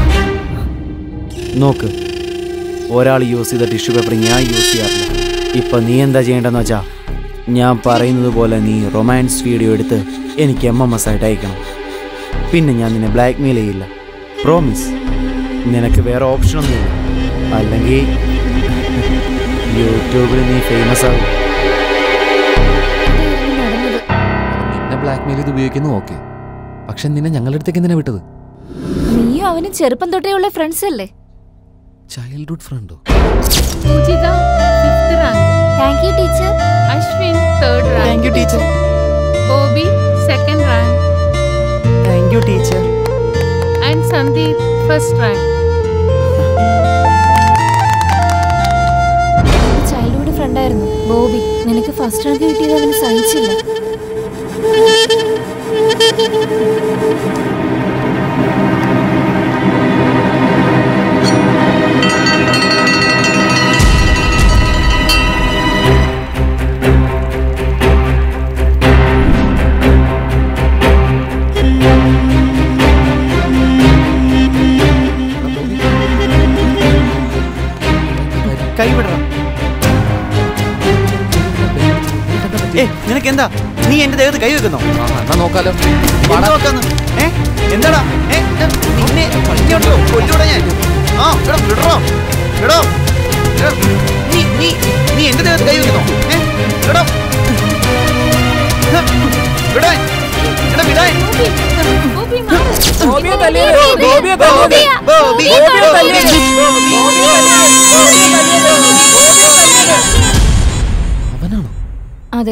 Speaker 6: നോക്ക് ഒരാൾ യൂസ് ചെയ്ത ടിഷ്യൂ പേപ്പർ ഞാൻ യൂസ് ചെയ്യാറില്ല ഇപ്പൊ നീ എന്താ ചെയ്യേണ്ടതെന്ന് വെച്ചാ ഞാൻ പറയുന്നത് പോലെ നീ റൊമാൻസ് വീഡിയോ എടുത്ത് എനിക്ക് എം എം എസ് ആയിട്ട് അയക്കണം പിന്നെ ഞാൻ നിന്നെ ബ്ലാക്ക് മെയിൽ ചെയ്യില്ല പ്രോമിസ് നിനക്ക് വേറെ ഓപ്ഷനൊന്നുമില്ല അല്ലെങ്കിൽ യൂട്യൂബിൽ നീ ഫേമസ് ആകും
Speaker 1: നിന്നെ ബ്ലാക്ക് മെയിൽ ചെയ്ത് ഉപയോഗിക്കുന്നു ഓക്കെ പക്ഷെ നിന്നെ ഞങ്ങളുടെ അടുത്തേക്ക് എന്തിനാ വിട്ടത്
Speaker 3: നീയും അവനും ചെറുപ്പം തൊട്ടേ ഉള്ള ഫ്രണ്ട്സ് അല്ലേ
Speaker 1: ചൈൽഡ്ഹുഡ് ഫ്രണ്ടോ
Speaker 11: Poojitha fifth rank
Speaker 3: thank you teacher
Speaker 11: Ashwin third rank
Speaker 9: thank you teacher
Speaker 11: Bobby second rank
Speaker 9: thank you teacher
Speaker 11: and Sandeep first rank
Speaker 3: childhood ഫ്രണ്ടായിരുന്നു ബോബി നിനക്ക് ഫസ്റ്റ് റാങ്ക് കിട്ടിയത് അവന് സഹിച്ചില്ല
Speaker 6: കൈവിടണം ഏ നിനക്ക് എന്താ നീ എന്റെ ദേഹത്ത് കൈ വെക്കുന്നോ
Speaker 1: എന്നാ നോക്കാലോ
Speaker 6: എന്ത് നോക്കാന്ന് ഏ എന്താടാ ഏ ഏ, നിന്നെ ഇങ്ങോട്ടോ കൊല്ലൂടാ ഞാൻ ആ എടാ വിടറോ എടോ എടാ, നീ നീ നീ എന്റെ ദേഹത്ത് കൈ വെക്കുന്നോ ഏ എടോ ഹ, വിടാൻ എടാ വിടാൻ
Speaker 11: ബോബിയെ തല്ലിയത്, ബോബിയെ തല്ലിയത്.
Speaker 6: ബോബി
Speaker 11: ബോബിയെ തല്ലിയത്.
Speaker 1: അവനാണോ
Speaker 3: അതെ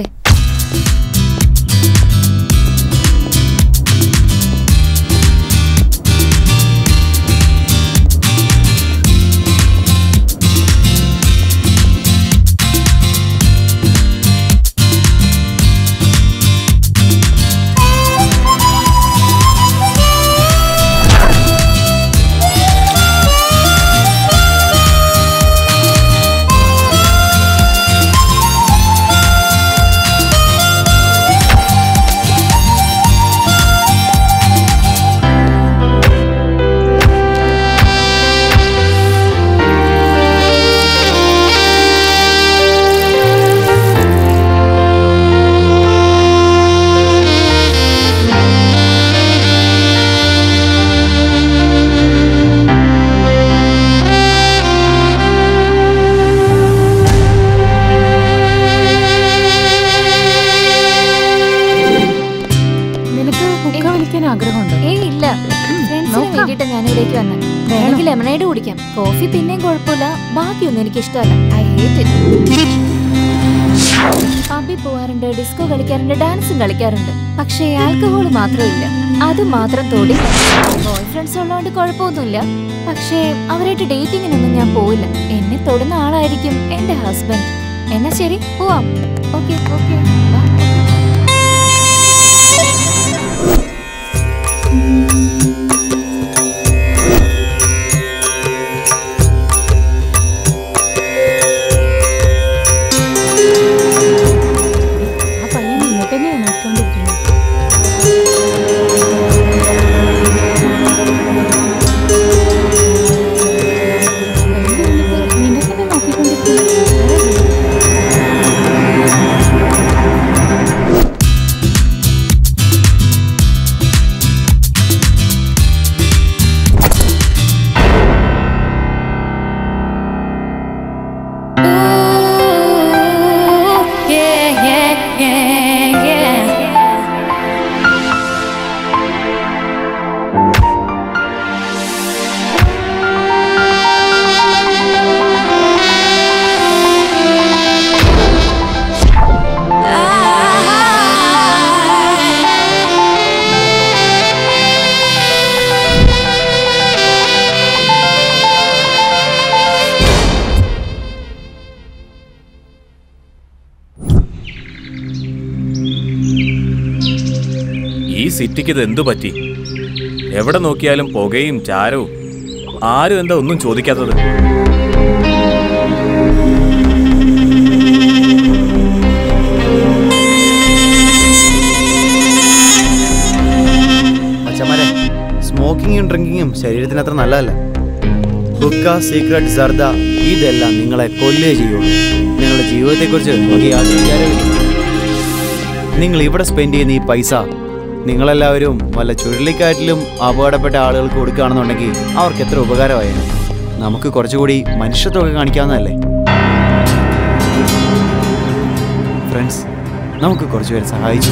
Speaker 3: കോഫി പിന്നെയും കുഴപ്പമില്ല ബാക്കിയൊന്നും എനിക്ക് ഇഷ്ടമല്ല ഐ ഹേറ്റ് ഇറ്റ് പബ്ബിൽ പോവാറുണ്ട് ഡിസ്കോ കളിക്കാറുണ്ട് ഡാൻസും കളിക്കാറുണ്ട് പക്ഷേ ആൽക്കഹോൾ മാത്രമില്ല അത് മാത്രം തൊടില്ല ബോയ് ഫ്രണ്ട്സ് ഉള്ളതുകൊണ്ട് കുഴപ്പമൊന്നുമില്ല പക്ഷേ അവരായിട്ട് ഡേറ്റിങ്ങിനൊന്നും ഞാൻ പോവില്ല എന്നെ തൊടുന്ന ആളായിരിക്കും എന്റെ ഹസ്ബൻഡ് എന്നാ ശരി പോവാം ഓക്കെ ഓക്കെ
Speaker 11: ആ പയ്യൻ ഇങ്ങോട്ട് തന്നെയാണ് നോക്കിക്കൊണ്ടിരിക്കുന്നത് നിന്നെ തന്നെ നോക്കിക്കൊണ്ടിരിക്കുന്നു
Speaker 3: Yeah, yeah, yeah, yeah.
Speaker 2: ഈ സിറ്റിക്ക് ഇത് എന്തു പറ്റി എവിടെ നോക്കിയാലും പുകയും ചാരവും ആരും എന്താ ഒന്നും ചോദിക്കാത്തത്
Speaker 9: അച്ഛന്മാരെ സ്മോക്കിങ്ങും ഡ്രിങ്കിങ്ങും ശരീരത്തിന് അത്ര നല്ലതല്ല ഹുക്ക സീക്രട്ട് സർദ ഇതെല്ലാം നിങ്ങളെ കൊല്ലേ ചെയ്യുള്ളൂ നിങ്ങളുടെ ജീവിതത്തെക്കുറിച്ച് നിങ്ങൾക്ക് യാതൊരു വിചാരമില്ല നിങ്ങൾ ഇവിടെ സ്പെൻഡ് ചെയ്യുന്ന ഈ പൈസ നിങ്ങളെല്ലാവരും വല്ല ചുഴലിക്കാറ്റിലും അപകടപ്പെട്ട ആളുകൾക്ക് കൊടുക്കുകയാണെന്നുണ്ടെങ്കിൽ അവർക്ക് എത്ര ഉപകാരമായേനെ നമുക്ക് കുറച്ചുകൂടി മനുഷ്യത്വമൊക്കെ കാണിക്കാവുന്നതല്ലേ ഫ്രണ്ട്സ് നമുക്ക് കുറച്ചുപേരെ സഹായിച്ചു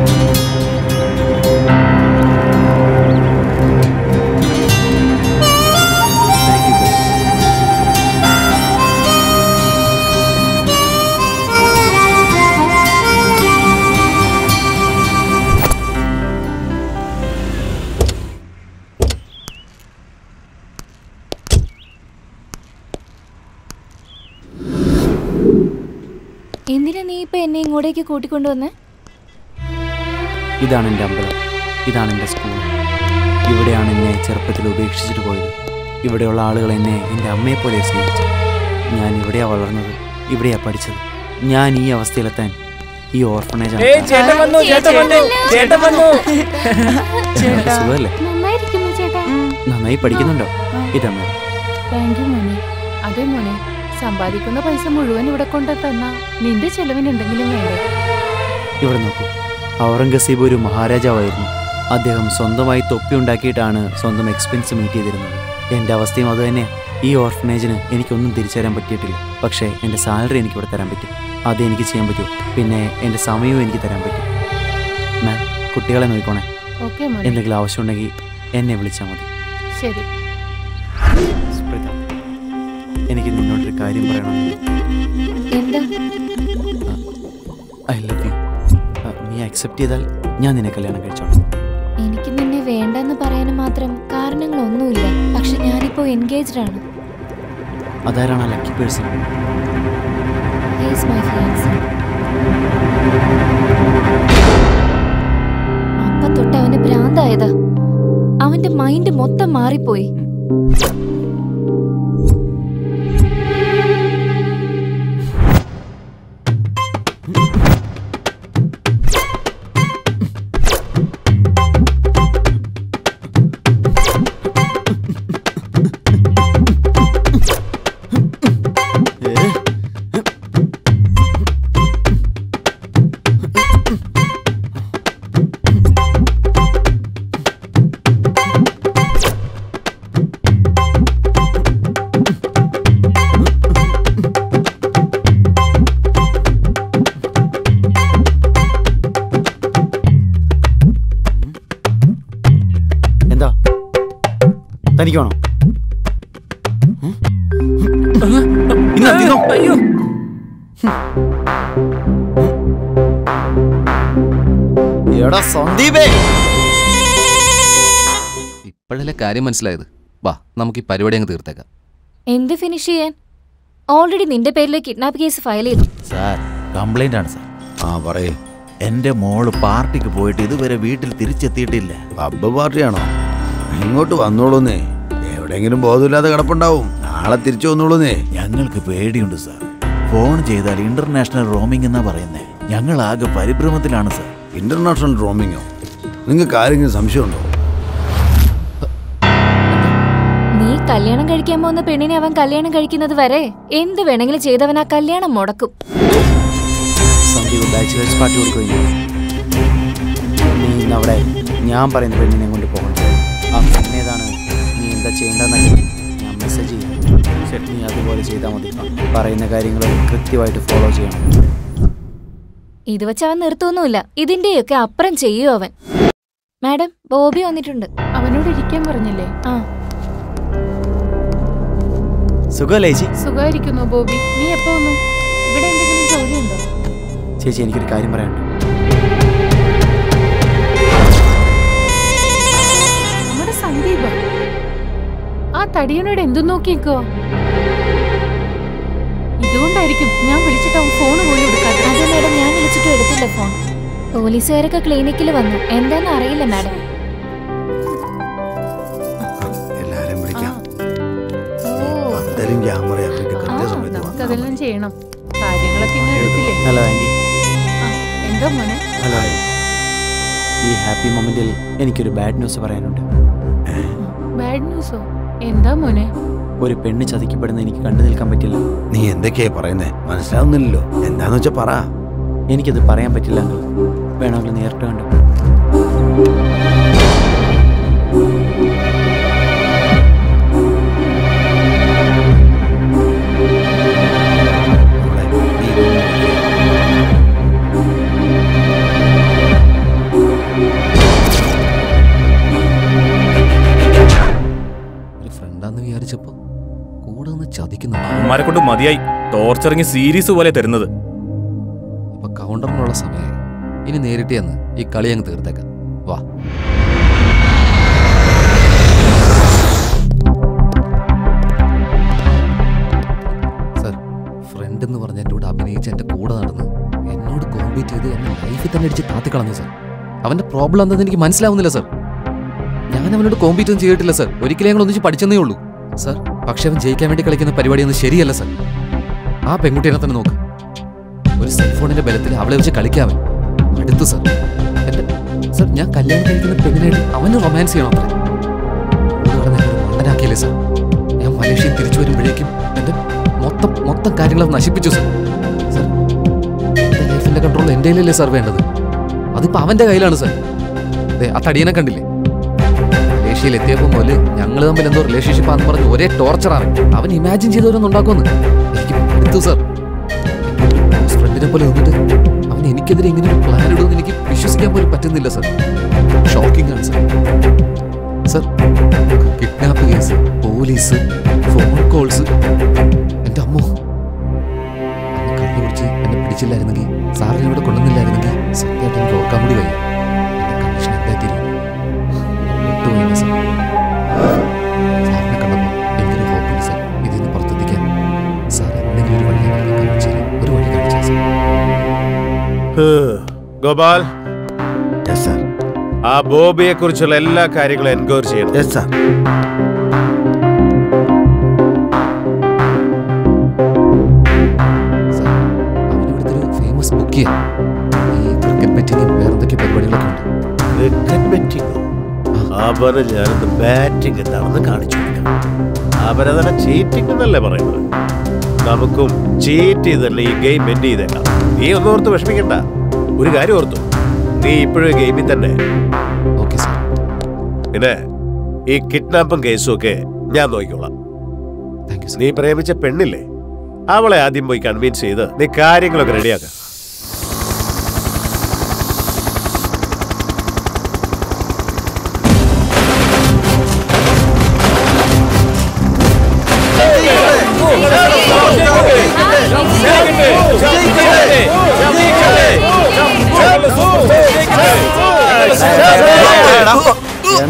Speaker 3: എന്തിനാ നീ ഇപ്പൊ എന്നെ ഇങ്ങോട്ടേക്ക് കൂട്ടിക്കൊണ്ടുവന്നേ
Speaker 9: ഇതാണ് എൻ്റെ അമ്പലം ഇതാണ് എൻ്റെ സ്കൂൾ ഇവിടെയാണ് എന്നെ ചെറുപ്പത്തിൽ ഉപേക്ഷിച്ചിട്ട് പോയത് ഇവിടെയുള്ള ആളുകൾ എന്നെ എൻ്റെ അമ്മയെ പോലെ സ്നേഹിച്ചു ഞാൻ ഇവിടെയാണ് വളർന്നത് ഇവിടെയാണ് പഠിച്ചത് ഞാൻ ഈ അവസ്ഥയിലെത്താൻ ഈ ഓർഫണേജ്
Speaker 10: ഏയ് ചേട്ടൻ വന്നു, ചേട്ടൻ വന്നു, ചേട്ടൻ വന്നു.
Speaker 9: സുഖമല്ലേ
Speaker 11: നന്നായിരിക്കുന്നു ചേട്ടാ
Speaker 9: നന്നായി പഠിക്കുന്നുണ്ടോ ഇതമ്മ
Speaker 11: താങ്ക് യു മോനെ അതെ മോനെ സമ്പാദിക്കുന്ന പൈസ മുഴുവൻ ഇവിടെ കൊണ്ട് തന്നാ നിന്റെ ചെലവിന് എന്തെങ്കിലും വേണ്ടേ
Speaker 9: ഇവിടെ നോക്കൂ ഔറംഗസീബ് ഒരു മഹാരാജാവായിരുന്നു അദ്ദേഹം സ്വന്തമായി തൊപ്പി ഉണ്ടാക്കിയിട്ടാണ് സ്വന്തം എക്സ്പെൻസ് മീറ്റ് ചെയ്തിരുന്നത് എൻ്റെ അവസ്ഥയും അതുതന്നെയാണ് ഈ ഓർഫനേജിന് എനിക്കൊന്നും തിരിച്ചു തരാൻ പറ്റിയിട്ടില്ല പക്ഷേ എൻ്റെ സാലറി എനിക്ക് ഇവിടെ തരാൻ പറ്റും അത് എനിക്ക് ചെയ്യാൻ പറ്റും പിന്നെ എൻ്റെ സമയവും എനിക്ക് തരാൻ പറ്റും മാം കുട്ടികളെ നോക്കിക്കോണേ
Speaker 11: ഓക്കെ മോനെ
Speaker 9: എന്തെങ്കിലും ആവശ്യമുണ്ടെങ്കിൽ എന്നെ വിളിച്ചാൽ മതി
Speaker 11: ശരി
Speaker 9: സ്പ്രിത എനിക്ക് നിന്നോടൊരു കാര്യം പറയണം
Speaker 3: എന്താ
Speaker 9: ഐ ലവ് യു നീ അക്സെപ്റ്റ് ചെയ്താൽ ഞാൻ നിന്നെ കല്യാണം കഴിച്ചോളാം
Speaker 3: എനിക്ക് നിന്നെ വേണ്ടെന്ന് പറയാൻ മാത്രം കാരണങ്ങളൊന്നുമില്ല പക്ഷെ ഞാനിപ്പോ എൻഗേജ്ഡ് ആണ്
Speaker 9: അതാരാണ് ആ lucky person
Speaker 3: he's my fiance അപ്പൊ തൊട്ട് അവന് ഭ്രാന്തായതാ അവന്റെ മൈൻഡ് മൊത്തം മാറിപ്പോയി
Speaker 9: എന്താ തനിക്ക് വേണോ ഉം?
Speaker 2: അയ്യോ
Speaker 9: എടാ സന്ദീപേ
Speaker 1: ഇപ്പോഴല്ലേ കാര്യം മനസ്സിലായത് വാ നമുക്ക് ഈ പരിപാടി അങ്ങ് തീർത്തേക്കാം
Speaker 3: എന്ത് ഫിനിഷ് ചെയ്യാൻ ഓൾറെഡി നിന്റെ പേരിൽ കിഡ്നാപ്പ് കേസ് ഫയൽ ചെയ്തു
Speaker 15: സാർ കംപ്ലൈന്റ് ആണ് സാർ ആ പറയേ എന്റെ മോള് പാർട്ടിക്ക് പോയിട്ട് ഇതുവരെ വീട്ടിൽ തിരിച്ചെത്തിയിട്ടില്ല
Speaker 7: പബ്ബ് പാർട്ടിയാണോ ഇങ്ങോട്ട് വന്നോളൂന്നേ എവിടെയെങ്കിലും ബോധമില്ലാതെ കിടപ്പുണ്ടാവും നാളെ തിരിച്ചു വന്നോളൂന്നേ
Speaker 15: ഞങ്ങൾക്ക് പേടിയുണ്ട് സാർ ഫോൺ ചെയ്താൽ ഇന്റർനാഷണൽ റോമിംഗ് എന്നാ പറയുന്നേ ഞങ്ങൾ ആകെ പരിഭ്രമത്തിലാണ് സാർ
Speaker 7: ഇന്റർനാഷണൽ റോമിങ്ങോ നിങ്ങൾക്ക് ആരെങ്കിലും സംശയമുണ്ടോ
Speaker 3: നീ കല്യാണം കഴിക്കാൻ പോകുന്ന പെണ്ണിനെ അവൻ കല്യാണം കഴിക്കുന്നത് വരെ എന്ത് വേണമെങ്കിലും ചെയ്തവൻ ആ കല്യാണം മുടക്കും
Speaker 9: സന്ദീപ് ബാച്ചിലേഴ്സ് പാർട്ടി കൊടുക്കുകയും നീ ഇന്ന് അവിടെ ഞാൻ പറയുന്ന പെണ്ണിനെ കൊണ്ട് പോകണം ആ പെണ്ണേതാണ് നീ എന്താ ചെയ്യേണ്ടതെന്നൊക്കെ ഞാൻ മെസ്സേജ് ചെയ്യും ശരി നീ അതുപോലെ ചെയ്താൽ മതി പറയുന്ന കാര്യങ്ങൾ കൃത്യമായിട്ട് ഫോളോ ചെയ്യണം
Speaker 3: ഇത് വെച്ച് അവൻ നിർത്തുമൊന്നുമില്ല ഇതിന്റെയൊക്കെ അപ്പുറം ചെയ്യും അവൻ മാഡം ബോബി വന്നിട്ടുണ്ട്
Speaker 11: അവനോട് ഇരിക്കാൻ പറഞ്ഞില്ലേ
Speaker 3: ആ
Speaker 9: സുഖമല്ലേ ചേച്ചി
Speaker 11: സുഖമായിരിക്കുന്നു ബോബി നീ എപ്പോ വന്നു ഇവിടെ എന്തെങ്കിലും ജോലിയുണ്ടോ
Speaker 9: ചേച്ചി എനിക്കൊരു കാര്യം പറയാനുണ്ട്
Speaker 11: നമ്മുടെ സന്ദീപ ആ തടിയനോട് എന്തു നോക്കിക്കോ ഇതുകൊണ്ടായിരിക്കും ഞാൻ വിളിച്ചിട്ട് അവൻ ഫോൺ പോലും എടുക്കാത്ത
Speaker 3: അതെ മാഡം ഞാൻ വിളിച്ചിട്ടും എടുത്തില്ല ഫോൺ പോലീസുകാരൊക്കെ ക്ലിനിക്കിൽ വന്നു എന്താന്ന് അറിയില്ല മാഡം
Speaker 7: എല്ലാരും വിളിക്കാം പന്തലും ക്യാമറ അവർക്ക് കൃത്യസമയത്ത് വന്നു
Speaker 11: അതെല്ലാം ചെയ്യണം കാര്യങ്ങളൊക്കെ ഇങ്ങനെ എടുത്തില്ലേ
Speaker 9: ഹലോ ആൻറ്റി
Speaker 11: എന്താ മോനെ
Speaker 9: ഹലോ ഈ ഹാപ്പി മൊമെന്റിൽ എനിക്കൊരു ബാഡ് ന്യൂസ് പറയാനുണ്ട്
Speaker 11: ബാഡ് ന്യൂസോ എന്താ മോനെ
Speaker 9: ഒരു പെണ്ണ് ചതിക്കപ്പെടുന്ന എനിക്ക് കണ്ടു നിൽക്കാൻ പറ്റില്ല
Speaker 7: നീ എന്തൊക്കെയാ പറയുന്നേ മനസ്സിലാവുന്നില്ലല്ലോ എന്താന്ന് വെച്ചാ പറ
Speaker 9: എനിക്കത് പറയാൻ പറ്റില്ല അങ്കിൾ വേണമെങ്കിൽ നേരിട്ട് കണ്ടു
Speaker 1: ഒരു ഫ്രണ്ടാന്ന് വിചാരിച്ചപ്പോ കൂടെ നിന്ന് ചതിക്കുന്നു
Speaker 2: അമ്മമാരെ കൊണ്ട് മതിയായി ടോർച്ചറിങ് സീരീസ് പോലെ തരുന്നത്
Speaker 1: ഇപ്പൊ കൗണ്ടറിനുള്ള സമയമായി ഇനി നേരിട്ട് ചെന്ന് ഈ കളി അങ്ങ് തീർത്തേക്കാം വാ സർ ഫ്രണ്ട് എന്ന് പറഞ്ഞ എൻ്റെ കൂടെ അഭിനയിച്ച് എൻ്റെ കൂടെ നടന്ന് എന്നോട് കോമ്പീറ്റ് ചെയ്ത് എന്നെ ലൈഫിൽ തന്നെ അടിച്ച് താത്തിക്കളഞ്ഞു സർ അവൻ്റെ പ്രോബ്ലം എന്താണെന്ന് എനിക്ക് മനസ്സിലാവുന്നില്ല സർ ഞാൻ അവനോട് കോമ്പീറ്റ് ഒന്നും ചെയ്തിട്ടില്ല സർ ഒരിക്കലും ഞങ്ങൾ ഒന്നിച്ച് പഠിച്ചെന്നേ ഉള്ളൂ സർ പക്ഷെ അവൻ ജയിക്കാൻ വേണ്ടി കളിക്കുന്ന പരിപാടിയൊന്നും ശരിയല്ല സർ ആ പെൺകുട്ടീനെ തന്നെ നോക്ക് ഒരു സെൽഫോണിന്റെ ബലത്തിൽ അവളെ വെച്ച് കളിക്കാവൻ അടുത്തു സർ എന്റെ സർ ഞാൻ കല്യാണം കഴിക്കുന്ന പെണ്ണിനായിട്ട് അവന് റൊമാൻസ് ചെയ്യണം അത്ര കൂടെ കിടന്ന് എന്നെ ഒരു മണ്ടനാക്കിയല്ലേ സർ ഞാൻ മലേഷ്യയിൽ തിരിച്ചു വരുമ്പോഴേക്കും എന്റെ മൊത്തം മൊത്തം കാര്യങ്ങൾ നശിപ്പിച്ചു സർ സർ എന്റെ ലൈഫിന്റെ കൺട്രോൾ എൻ്റെ കയ്യിലല്ലേ സർ വേണ്ടത് അതിപ്പോ അവന്റെ കയ്യിലാണ് സർ അതെ ആ തടിയനെ കണ്ടില്ലേ മലേഷ്യയിൽ എത്തിയപ്പോൾ മുതൽ ഞങ്ങൾ തമ്മിൽ എന്തോ റിലേഷൻഷിപ്പ് ആണെന്ന് പറഞ്ഞ് ഒരേ ടോർച്ചറാണ് അവൻ ഇമാജിൻ ചെയ്തവരൊന്നും ഉണ്ടാക്കുമെന്ന് എനിക്ക് എടുത്തു സർ ഫ്രണ്ടിനെ പോലെ നിന്നിട്ട് അവൻ എനിക്കെതിരെ ഇങ്ങനെ ഒരു പ്ലാൻ ഇടുമെന്ന് എനിക്ക് വിശ്വസിക്കാൻ പോലും പറ്റുന്നില്ല സർ ഷോക്കിംഗ് ആണ് sir sir kidnap case police phone calls എൻ്റെ അമ്മോ അന്ന് കണ്ണു കുടിച്ച് എന്നെ പിടിച്ചില്ലായിരുന്നെങ്കിൽ സാറിനെ ഇവിടെ കൊണ്ടുവന്നില്ലായിരുന്നെങ്കിൽ സത്യമായിട്ട് എനിക്ക് ഓർക്കാൻ കൂടി വയ്യ എൻ്റെ കണ്ടീഷൻ എന്തായിത്തീരും വിട്ടുപോയില്ല സർ സാറിനെ കണ്ടപ്പോൾ എനിക്കൊരു ഹോപ്പുണ്ട് സർ ഇതിൽ നിന്ന് പുറത്തെത്തിക്കാൻ സാർ എന്തെങ്കിലും ഒരു വഴി ഞങ്ങൾക്ക് കാണിച്ചു തരും ഒരു വഴി കാണിച്ചാൽ സർ
Speaker 8: ഗോപാൽ ആ ബോബിയെ കുറിച്ചുള്ള എല്ലാ കാര്യങ്ങളും എൻക്വയറി ചെയ്യണം
Speaker 1: ഇവിടുത്തെ ഒരു ഫേമസ് ബുക്ക് ചെയ്യാം ഈ ക്രിക്കറ്റ് ബെറ്റിങ്ങും വേറെ എന്തൊക്കെ പരിപാടികളൊക്കെ ഉണ്ട്
Speaker 8: ക്രിക്കറ്റ് ബെറ്റിംഗോ അവന് ഞാനൊന്ന് ബാറ്റിംഗ് എന്താണെന്ന് കാണിച്ചു കൊടുക്കാം അവരതിനെ ചീറ്റിംഗ് എന്നല്ലേ പറയുന്നത് നമുക്കും ചീറ്റ് ചെയ്തല്ലേ ഈ ഗെയിം എൻഡ് ചെയ്തേക്കാം നീ ഒന്നും ഓർത്ത് വിഷമിക്കണ്ട ഒരു കാര്യം ഓർത്തു നീ ഇപ്പോഴും ഗെയിമിൽ തന്നെ
Speaker 1: ഓക്കെ സാർ
Speaker 8: പിന്നെ ഈ കിഡ്നാപ്പും കേസും ഒക്കെ ഞാൻ നോക്കിക്കോളാം നീ പ്രേമിച്ച പെണ്ണില്ലേ അവളെ ആദ്യം പോയി കൺവിൻസ് ചെയ്ത് നീ കാര്യങ്ങളൊക്കെ റെഡിയാക്കാം
Speaker 10: Hey!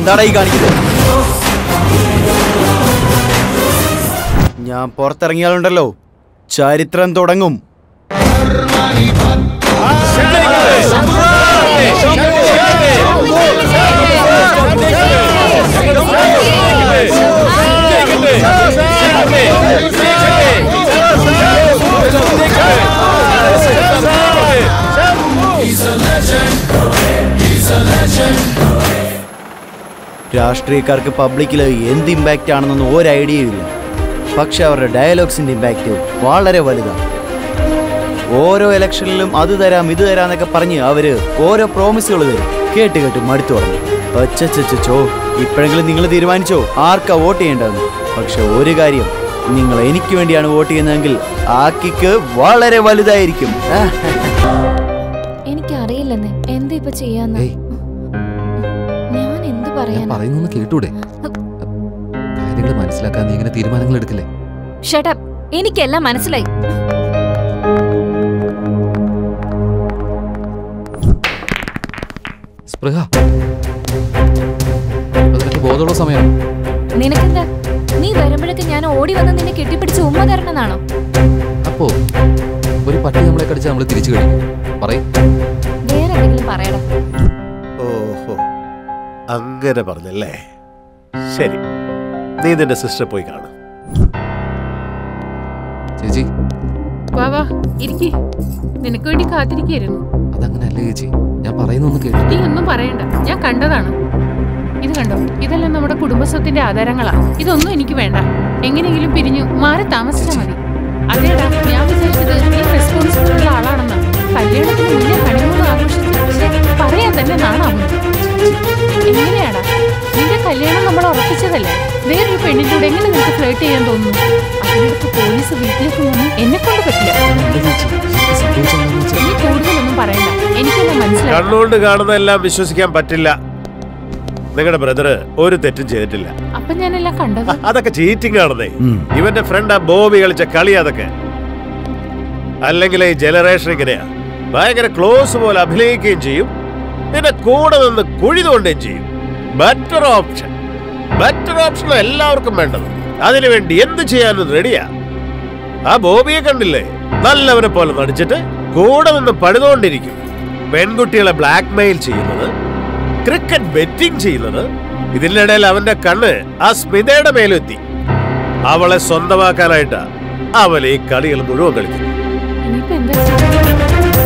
Speaker 9: എന്താടാ ഈ കാണിക്കുന്നത് ഞാൻ പുറത്തിറങ്ങിയാലുണ്ടല്ലോ ചരിത്രം തുടങ്ങും രാഷ്ട്രീയക്കാർക്ക് പബ്ലിക്കിൽ എന്ത് ഇമ്പാക്റ്റ് ആണെന്നൊന്നും ഒരു ഐഡിയയും ഇല്ല പക്ഷെ അവരുടെ ഡയലോഗ്സിന്റെ ഇമ്പാക്റ്റ് വളരെ വലുതാണ് ഓരോ ഇലക്ഷനിലും അത് തരാം ഇത് തരാം എന്നൊക്കെ പറഞ്ഞ് അവര് ഓരോ പ്രോമിസുകൾ തരും കേട്ട് കേട്ട് മടുത്തു തുടങ്ങി ഒച്ചോ ഇപ്പോഴെങ്കിലും നിങ്ങൾ തീരുമാനിച്ചോ ആർക്കാ വോട്ട് ചെയ്യേണ്ടതെന്ന് പക്ഷെ ഒരു കാര്യം നിങ്ങൾ എനിക്ക് വേണ്ടിയാണ് വോട്ട് ചെയ്യുന്നതെങ്കിൽ ആ കിക്ക് വളരെ വലുതായിരിക്കും
Speaker 3: എനിക്കറിയില്ലെന്നേ എന്താ ഇപ്പൊ ചെയ്യാന്ന് ഞാൻ എന്ത്
Speaker 1: ഞാൻ
Speaker 3: പറയാനാ
Speaker 1: പറയുന്നൊന്ന് കേട്ടൂടെ കാര്യങ്ങൾ മനസ്സിലാക്കാൻ നീ ഇങ്ങനെ തീരുമാനങ്ങൾ എടുക്കില്ലേ
Speaker 3: ഷട്ടപ്പ് എനിക്കെല്ലാം മനസ്സിലായി
Speaker 1: സ്പൃഹ ഇപ്പൊ നിനക്ക് ബോധമുള്ള സമയം
Speaker 3: നിനക്കെന്താ നീ വരുമ്പോഴൊക്കെ ഞാൻ ഓടി വന്ന് നിന്നെ കെട്ടിപ്പിടിച്ച് ഉമ്മ തരണമെന്നാണോ
Speaker 1: അപ്പോ ഒരു പട്ടി നമ്മളെ കടിച്ച് നമ്മൾ തിരിച്ചു കഴിക്കും പറയും
Speaker 3: വേറെ എന്തെങ്കിലും പറയടാ
Speaker 8: ഓഹോ അങ്ങനെ പറഞ്ഞല്ലേ ശരി നീ നിന്റെ സിസ്റ്റർ പോയി കാണും
Speaker 1: ചേച്ചി
Speaker 11: വാ വാ ഇരിക്കി നിനക്ക് വേണ്ടി കാത്തിരിക്കായിരുന്നു
Speaker 1: അതങ്ങനെയല്ല ചേച്ചി ഞാൻ പറയുന്നൊന്ന് കേട്ടു
Speaker 11: നീ ഒന്നും പറയണ്ട ഞാൻ കണ്ടതാണ് ഇത് കണ്ടോ ഇതെല്ലാം നമ്മുടെ കുടുംബസ്വത്തിന്റെ ആധാരങ്ങളാ ഇതൊന്നും എനിക്ക് വേണ്ട എങ്ങനെയെങ്കിലും പിരിഞ്ഞു മാറി താമസിച്ചാ മതി അതേടാ ഞാൻ വിചാരിച്ചത് നീ റെസ്പോൺസിബിൾ ഉള്ള ആളാണെന്നാ കല്യാണത്തിന് മുന്നേ ഹണിമൂൺ ആഘോഷിച്ചു പക്ഷേ പറയാൻ തന്നെ നാണാവുന്നു എങ്ങനെയാടാ നിന്റെ കല്യാണം നമ്മൾ ഉറപ്പിച്ചതല്ലേ വേറൊരു പെണ്ണിന്റെ കൂടെ എങ്ങനെ നിനക്ക് ഫ്ലേട്ട് ചെയ്യാൻ തോന്നുന്നു അതിനടുത്ത് പോലീസ് വീട്ടിലേക്ക് വന്നു എന്നെ കൊണ്ട് പറ്റില്ല നീ കൂടുതലൊന്നും പറയണ്ട എനിക്കെല്ലാം മനസ്സിലായി
Speaker 8: കണ്ണുകൊണ്ട് കാണുന്നതെല്ലാം വിശ്വസിക്കാൻ പറ്റില്ല നിങ്ങളുടെ ബ്രദർ ഒരു തെറ്റും ചെയ്തിട്ടില്ല
Speaker 11: അപ്പൊ ഞാനെല്ലാം കണ്ടത്
Speaker 8: അതൊക്കെ ചീറ്റിംഗ് ആണെന്നേ ഇവന്റെ ഫ്രണ്ട് ആ ബോബി കളിച്ച കളി അതൊക്കെ അല്ലെങ്കിൽ ഈ ജനറേഷൻ ഇങ്ങനെയാ ഭയങ്കര ക്ലോസ് പോലെ അഭിനയിക്കുകയും ചെയ്യും പിന്നെ കൂടെ നിന്ന് കുഴി തോണ്ടുകയും ചെയ്യും ബെറ്റർ ഓപ്ഷൻ ബെറ്റർ ഓപ്ഷൻ എല്ലാവർക്കും വേണ്ടത് അതിനുവേണ്ടി എന്ത് ചെയ്യാനും റെഡിയാ ആ ബോബിയെ കണ്ടില്ലേ നല്ലവരെ പോലെ നടിച്ചിട്ട് കൂടെ നിന്ന് പണിതുകൊണ്ടിരിക്കും പെൺകുട്ടികളെ ബ്ലാക്ക് മെയിൽ ചെയ്യുന്നത് ക്രിക്കറ്റ് ബെറ്റിംഗ് ചെയ്യുന്നത് ഇതിന്റെ ഇടയിൽ അവന്റെ കണ്ണ് ആ സ്മിതയുടെ മേലെത്തി അവളെ സ്വന്തമാക്കാനായിട്ടാ അവൾ ഈ കളികൾ മുഴുവൻ കളിക്കുന്നു
Speaker 11: ഇനിയിപ്പോ എന്താ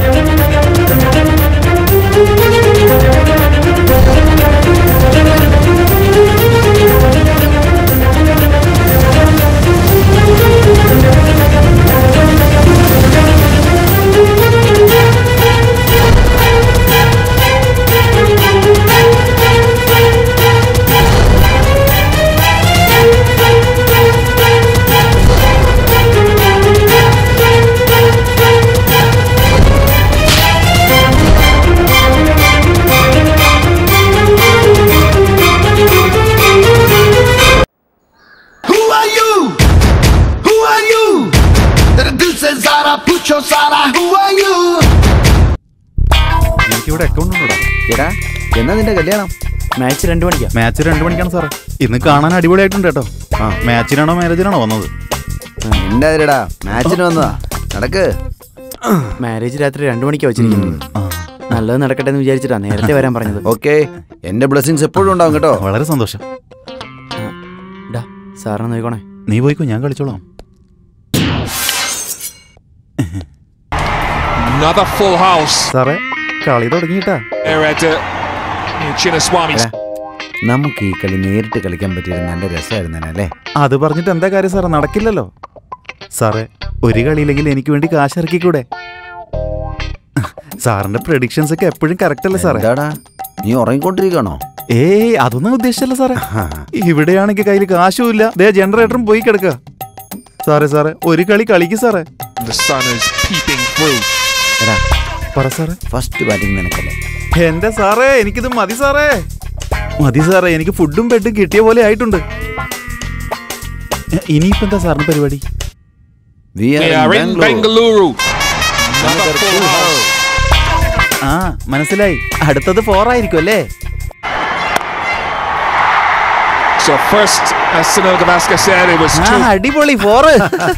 Speaker 10: Who are you? Who are you? The deuce is Zara, Pucho Sara, who are you?
Speaker 5: എനിക്കിവിടെ അക്കൗണ്ട് ഉണ്ടോ
Speaker 6: എടാ എന്നാ നിന്റെ കല്യാണം
Speaker 9: മാച്ച് രണ്ടു മണിക്കാ
Speaker 5: മാച്ച് രണ്ടു മണിക്കാണ് സാറേ ഇന്ന് കാണാൻ അടിപൊളിയായിട്ടുണ്ട് കേട്ടോ ആ മാച്ചിനാണോ മാരേജിനാണോ വന്നത്
Speaker 6: എന്റെ അതിലടാ മാച്ചിന് വന്നതാ നടക്ക്
Speaker 9: മാരേജ് രാത്രി രണ്ടു മണിക്കാ വെച്ചിരിക്കുന്നത് നല്ലത് നടക്കട്ടെ എന്ന് വിചാരിച്ചിട്ടാ നേരത്തെ വരാൻ പറഞ്ഞത്
Speaker 6: ഓക്കെ എന്റെ ബ്ലെസ്സിങ്സ് എപ്പോഴും ഉണ്ടാവും കേട്ടോ
Speaker 5: വളരെ സന്തോഷം
Speaker 9: ഡാ സാറിനെ നോക്കണേ
Speaker 5: നീ പോയിക്കോ ഞാൻ കളിച്ചോളാം
Speaker 16: Another full house.
Speaker 5: സാറേ കളി തുടങ്ങിയിട്ടാ
Speaker 16: There at uh, Chinnaswamy.
Speaker 6: നമുക്ക് ഈ കളി നേരിട്ട് കളിക്കാൻ പറ്റിയത് നല്ല രസമായിരുന്നല്ലേ
Speaker 5: അത് പറഞ്ഞിട്ട് എന്താ കാര്യം സാറേ നടക്കില്ലല്ലോ സാറേ ഒരു കളിയില്ലെങ്കിൽ എനിക്ക് വേണ്ടി കാശ് ഇറക്കിക്കൂടെ സാറിന്റെ പ്രഡിക്ഷൻസ് ഒക്കെ എപ്പോഴും കറക്റ്റ് അല്ലേ സാറേ
Speaker 6: എന്താടാ നീ ഉറങ്ങിക്കൊണ്ടിരിക്കണോ
Speaker 5: ഏയ് അതൊന്നും ഉദ്ദേശിച്ചല്ല സാറേ ഇവിടെയാണെങ്കിൽ കയ്യിൽ കാശും ഇല്ല ദേ ജനറേറ്ററും പോയി കിടക്കുക സാറേ സാറേ ഒരു കളി കളിക്ക് സാറേ
Speaker 16: The sun is peeping through.
Speaker 6: എടാ
Speaker 5: പറ സാറേ
Speaker 6: ഫസ്റ്റ് ബാറ്റിംഗ് നിനക്കല്ലേ
Speaker 5: എന്റെ സാറേ എനിക്കിത് മതി സാറേ മതി സാറേ എനിക്ക് ഫുഡും ബെഡും കിട്ടിയ പോലെ ആയിട്ടുണ്ട് എ, ഇനിയിപ്പോ എന്താ സാറിന് പരിപാടി
Speaker 6: We
Speaker 16: We are in Bengaluru. Another full house.
Speaker 5: ആ മനസ്സിലായി അടുത്തത് ഫോർ ആയിരിക്കും അല്ലേ
Speaker 16: So first, as Sunil Gavaskar said, it was
Speaker 9: ah,
Speaker 16: two.
Speaker 9: അടിപൊളി ഫോറ്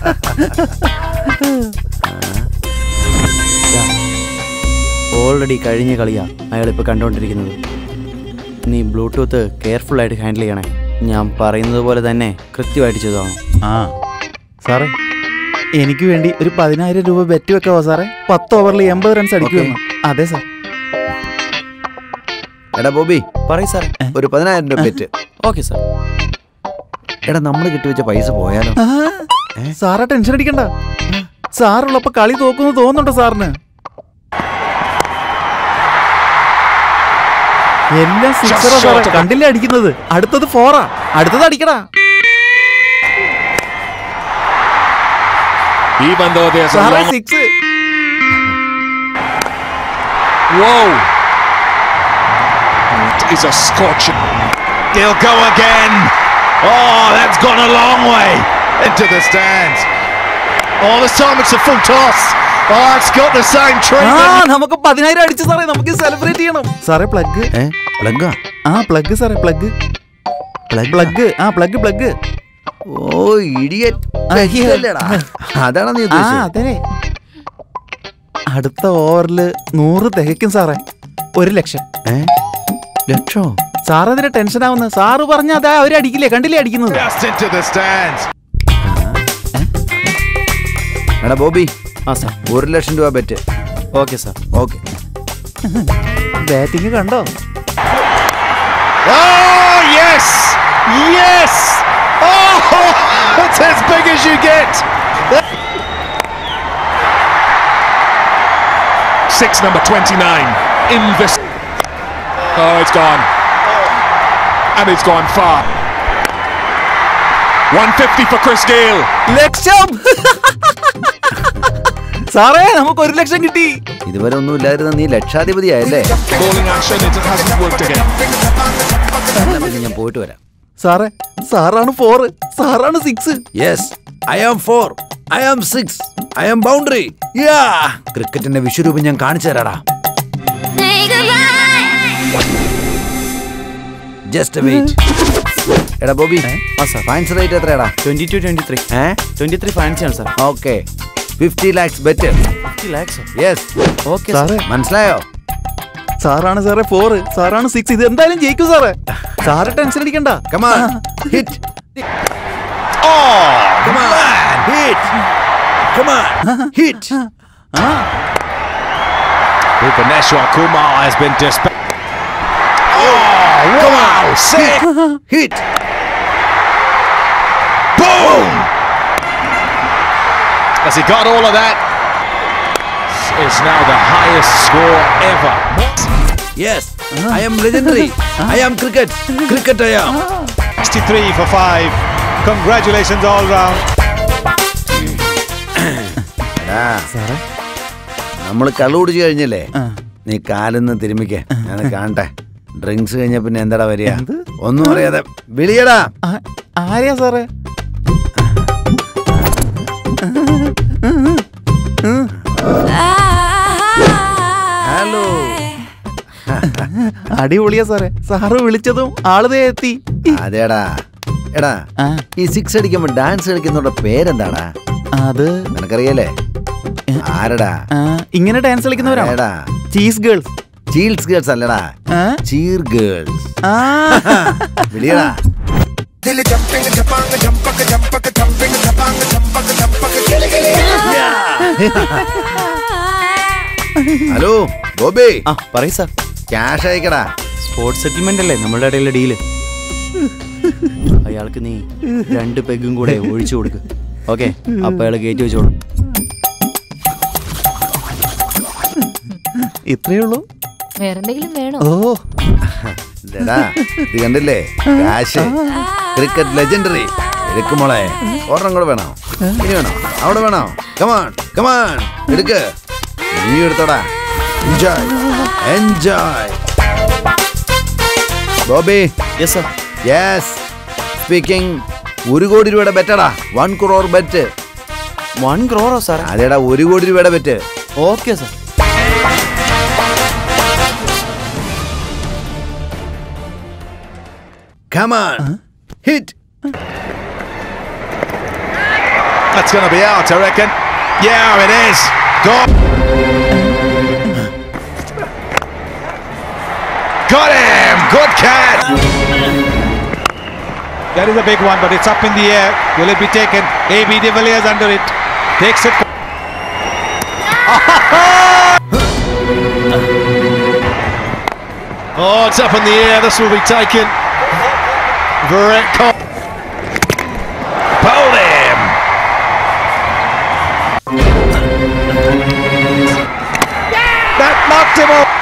Speaker 9: ഓൾറെഡി കഴിഞ്ഞ കളിയാ അയാളിപ്പോൾ കണ്ടുകൊണ്ടിരിക്കുന്നത് നീ ബ്ലൂടൂത്ത് കെയർഫുൾ ആയിട്ട് ഹാൻഡിൽ ചെയ്യണേ ഞാൻ പറയുന്നത് പോലെ തന്നെ കൃത്യമായിട്ട് ചെയ്തോണം
Speaker 15: ആ സാറേ എനിക്ക് വേണ്ടി ഒരു പതിനായിരം രൂപ ബെറ്റ് വെക്കാവോ സാറേ പത്ത് ഓവറിൽ എൺപത് റൺസ് അടിക്കുമെന്ന് അതെ സാർ
Speaker 7: എടാ ബോബി
Speaker 9: പറയ് സാർ
Speaker 7: ഒരു പതിനായിരം രൂപ ബെറ്റ്
Speaker 9: ഓക്കെ സാർ
Speaker 7: എടാ നമ്മൾ കിട്ടിവെച്ച പൈസ പോയാലോ
Speaker 15: സാറാ ടെൻഷൻ അടിക്കണ്ട സാറുള്ളപ്പോ കളി തോക്കുന്നു തോന്നുന്നുണ്ടോ സാറിന് എല്ലാം സിക്സറാ
Speaker 16: Just
Speaker 15: സാറേ
Speaker 16: short of-
Speaker 15: കണ്ടില്ലേ അടിക്കുന്നത് അടുത്തത് ഫോറാ അടുത്തത് അടിക്കടാ
Speaker 16: Even though there's a
Speaker 15: സാറേ
Speaker 16: long.
Speaker 15: Six
Speaker 16: Whoa! It is a scorching. They'll go again. Oh, that's gone a long way into the stands. Oh, this time it's a full toss. Oh, it's got the same
Speaker 15: ആ
Speaker 16: treatment.
Speaker 15: നമുക്ക് പതിനായിരം അടിച്ചു സാറേ നമുക്ക് celebrate ചെയ്യണം സാറേ plug
Speaker 7: പ്ലഗാ
Speaker 15: ആ plug സാറേ പ്ലഗ് പ്ലഗ് ആ പ്ലഗ് പ്ലഗ്
Speaker 7: ഓ ഇഡിയറ്റ് അതാണ് നീ
Speaker 15: ആ
Speaker 7: ഉദ്ദേശിച്ചത്
Speaker 15: അതെ അടുത്ത ഓവറിൽ നൂറ് തികയ്ക്കും സാറേ ഒരു ലക്ഷം
Speaker 7: ലക്ഷോ
Speaker 15: സാർ അതിന് ടെൻഷൻ ആവുന്ന സാറ് പറഞ്ഞ അതാ അവര് അടിക്കില്ലേ കണ്ടില്ലേ അടിക്കുന്നത്
Speaker 16: Just into the stands.
Speaker 7: എടാ ബോബി
Speaker 9: ആ സാർ
Speaker 7: ഒരു ലക്ഷം രൂപ bet
Speaker 9: okay sir
Speaker 7: okay
Speaker 15: batting കണ്ടോ
Speaker 16: Oh, yes! Yes! Oh, it's as big as you get. Six number 29 in this. Oh, it's gone. And it's gone far. 150 for Chris Gale.
Speaker 15: ലക്ഷം സാറേ നമുക്ക് ഒരു ലക്ഷം കിട്ടി
Speaker 7: ഇതുവരെ ഒന്നും ഇല്ലായിരുന്ന നീ ലക്ഷാധിപതി ആയല്ലേ
Speaker 16: Bowling action, it hasn't worked again.
Speaker 7: എന്നാ പിന്നെ ഞാൻ പോയിട്ട് വരാം
Speaker 15: സാറേ സാറാണ് ഫോറ് സാറാണ് six
Speaker 7: yes I am four I am six I am boundary ക്രിക്കറ്റിന്റെ വിശ്വരൂപം ഞാൻ കാണിച്ചു തരാടാ ജസ്റ്റ് വെയിറ്റ് എടാ ബോബി
Speaker 9: ആ സാർ
Speaker 7: ഫൈൻസ് റേറ്റ് എത്രയാടാ
Speaker 9: twenty two twenty three
Speaker 7: eh
Speaker 9: twenty three fancy ആണ് sir
Speaker 7: okay fifty lakhs bet
Speaker 9: fifty lakhs
Speaker 7: yes
Speaker 9: okay
Speaker 15: സാറേ
Speaker 7: മനസ്സിലായോ
Speaker 15: സാറാണ് സാറേ ഫോറ് സാറാണ് സിക്സ് ഇത് എന്തായാലും ജയിക്കും സാറേ സാറ് ടെൻഷൻ അടിക്കണ്ട
Speaker 7: come on hit
Speaker 16: Oh,
Speaker 7: come on hit come on hit
Speaker 16: Bhubaneswar Kumar has been dispatched. Oh, wow! Sick!
Speaker 7: Hit
Speaker 16: Boom! Has he got all of that? Is now the highest score ever.
Speaker 7: Yes I am legendary I am cricket cricket I am
Speaker 16: 63 for five. Congratulations all round.
Speaker 7: നമ്മൾ കള്ളുകുടിച്ച് കഴിഞ്ഞല്ലേ നീ കാലിന്ന് തിരുമിക്ക ഞാൻ കാണട്ടെ drinks കഴിഞ്ഞ പിന്നെ എന്താടാ വരിക ഒന്നും അറിയാതെ വിളിയടാ
Speaker 15: ആ- ആരെയാ സാറേ
Speaker 7: ഹലോ
Speaker 15: അടിപൊളിയാ സാറേ സാറ് വിളിച്ചതും ആള് ദേ എത്തി
Speaker 7: അതേടാ എടാ ഈ സിക്സ് അടിക്കുമ്പോ ഡാൻസ് കളിക്കുന്നവരുടെ പേരെന്താടാ
Speaker 15: അത്
Speaker 7: നിനക്കറിയല്ലേ ആരടാ
Speaker 15: ആ, ഇങ്ങനെ ഡാൻസ് കളിക്കുന്നവരാ
Speaker 7: ഏടാ
Speaker 15: ചീസ് ഗേൾസ്
Speaker 7: ചീൽസ് ഗേൾസ് അല്ലടാ ചീർ ഗേൾസ്
Speaker 15: ആ
Speaker 7: വിളിയടാ ഹലോ ബോബി
Speaker 9: ആ പറയ് സാർ
Speaker 7: ക്യാഷ് അയക്കടാ
Speaker 9: സ്പോർട്സ് സെറ്റിൽമെന്റ് അല്ലേ നമ്മളുടെ ഇടയിലെ ഡീല് അയാൾക്ക് നീ രണ്ട് പെഗും കൂടെ ഒഴിച്ചു കൊടുക്ക് ഓക്കെ അപ്പൊ അയാൾ കയറ്റി വെച്ചോളും
Speaker 15: ഇത്രയേ ഉള്ളൂ
Speaker 3: വേറെന്തെങ്കിലും വേണോ
Speaker 15: ഓ
Speaker 7: ഇതെടാ, ഇത് കണ്ടില്ലേ കാശ് ക്രിക്കറ്റ് ലെജൻഡറി എടുക്ക് മോളെ ഒരെണ്ണം കൂടെ വേണോ ഇനി വേണോ അവിടെ വേണോ കമാൺ കമാൺ എടുക്ക് നീ എടുത്തോടാ enjoy enjoy Bobby
Speaker 9: yes sir
Speaker 7: yes speaking ഒരു കോടി രൂപയുടെ ബെറ്റടാ വൺ ക്രോർ ബെറ്റ്
Speaker 9: വൺ ക്രോറോ സാർ
Speaker 7: അതേടാ ഒരു കോടി രൂപയുടെ bet
Speaker 9: okay sir
Speaker 7: come on hit
Speaker 16: That's going to be out, I reckon. Yeah, it is. Got, got him. Good catch. That is a big one, but it's up in the air. Will it be taken? AB de Villiers under it. Takes it. Oh, it's up in the air. This will be taken. Verrett Cole. Pulled him. That knocked him off.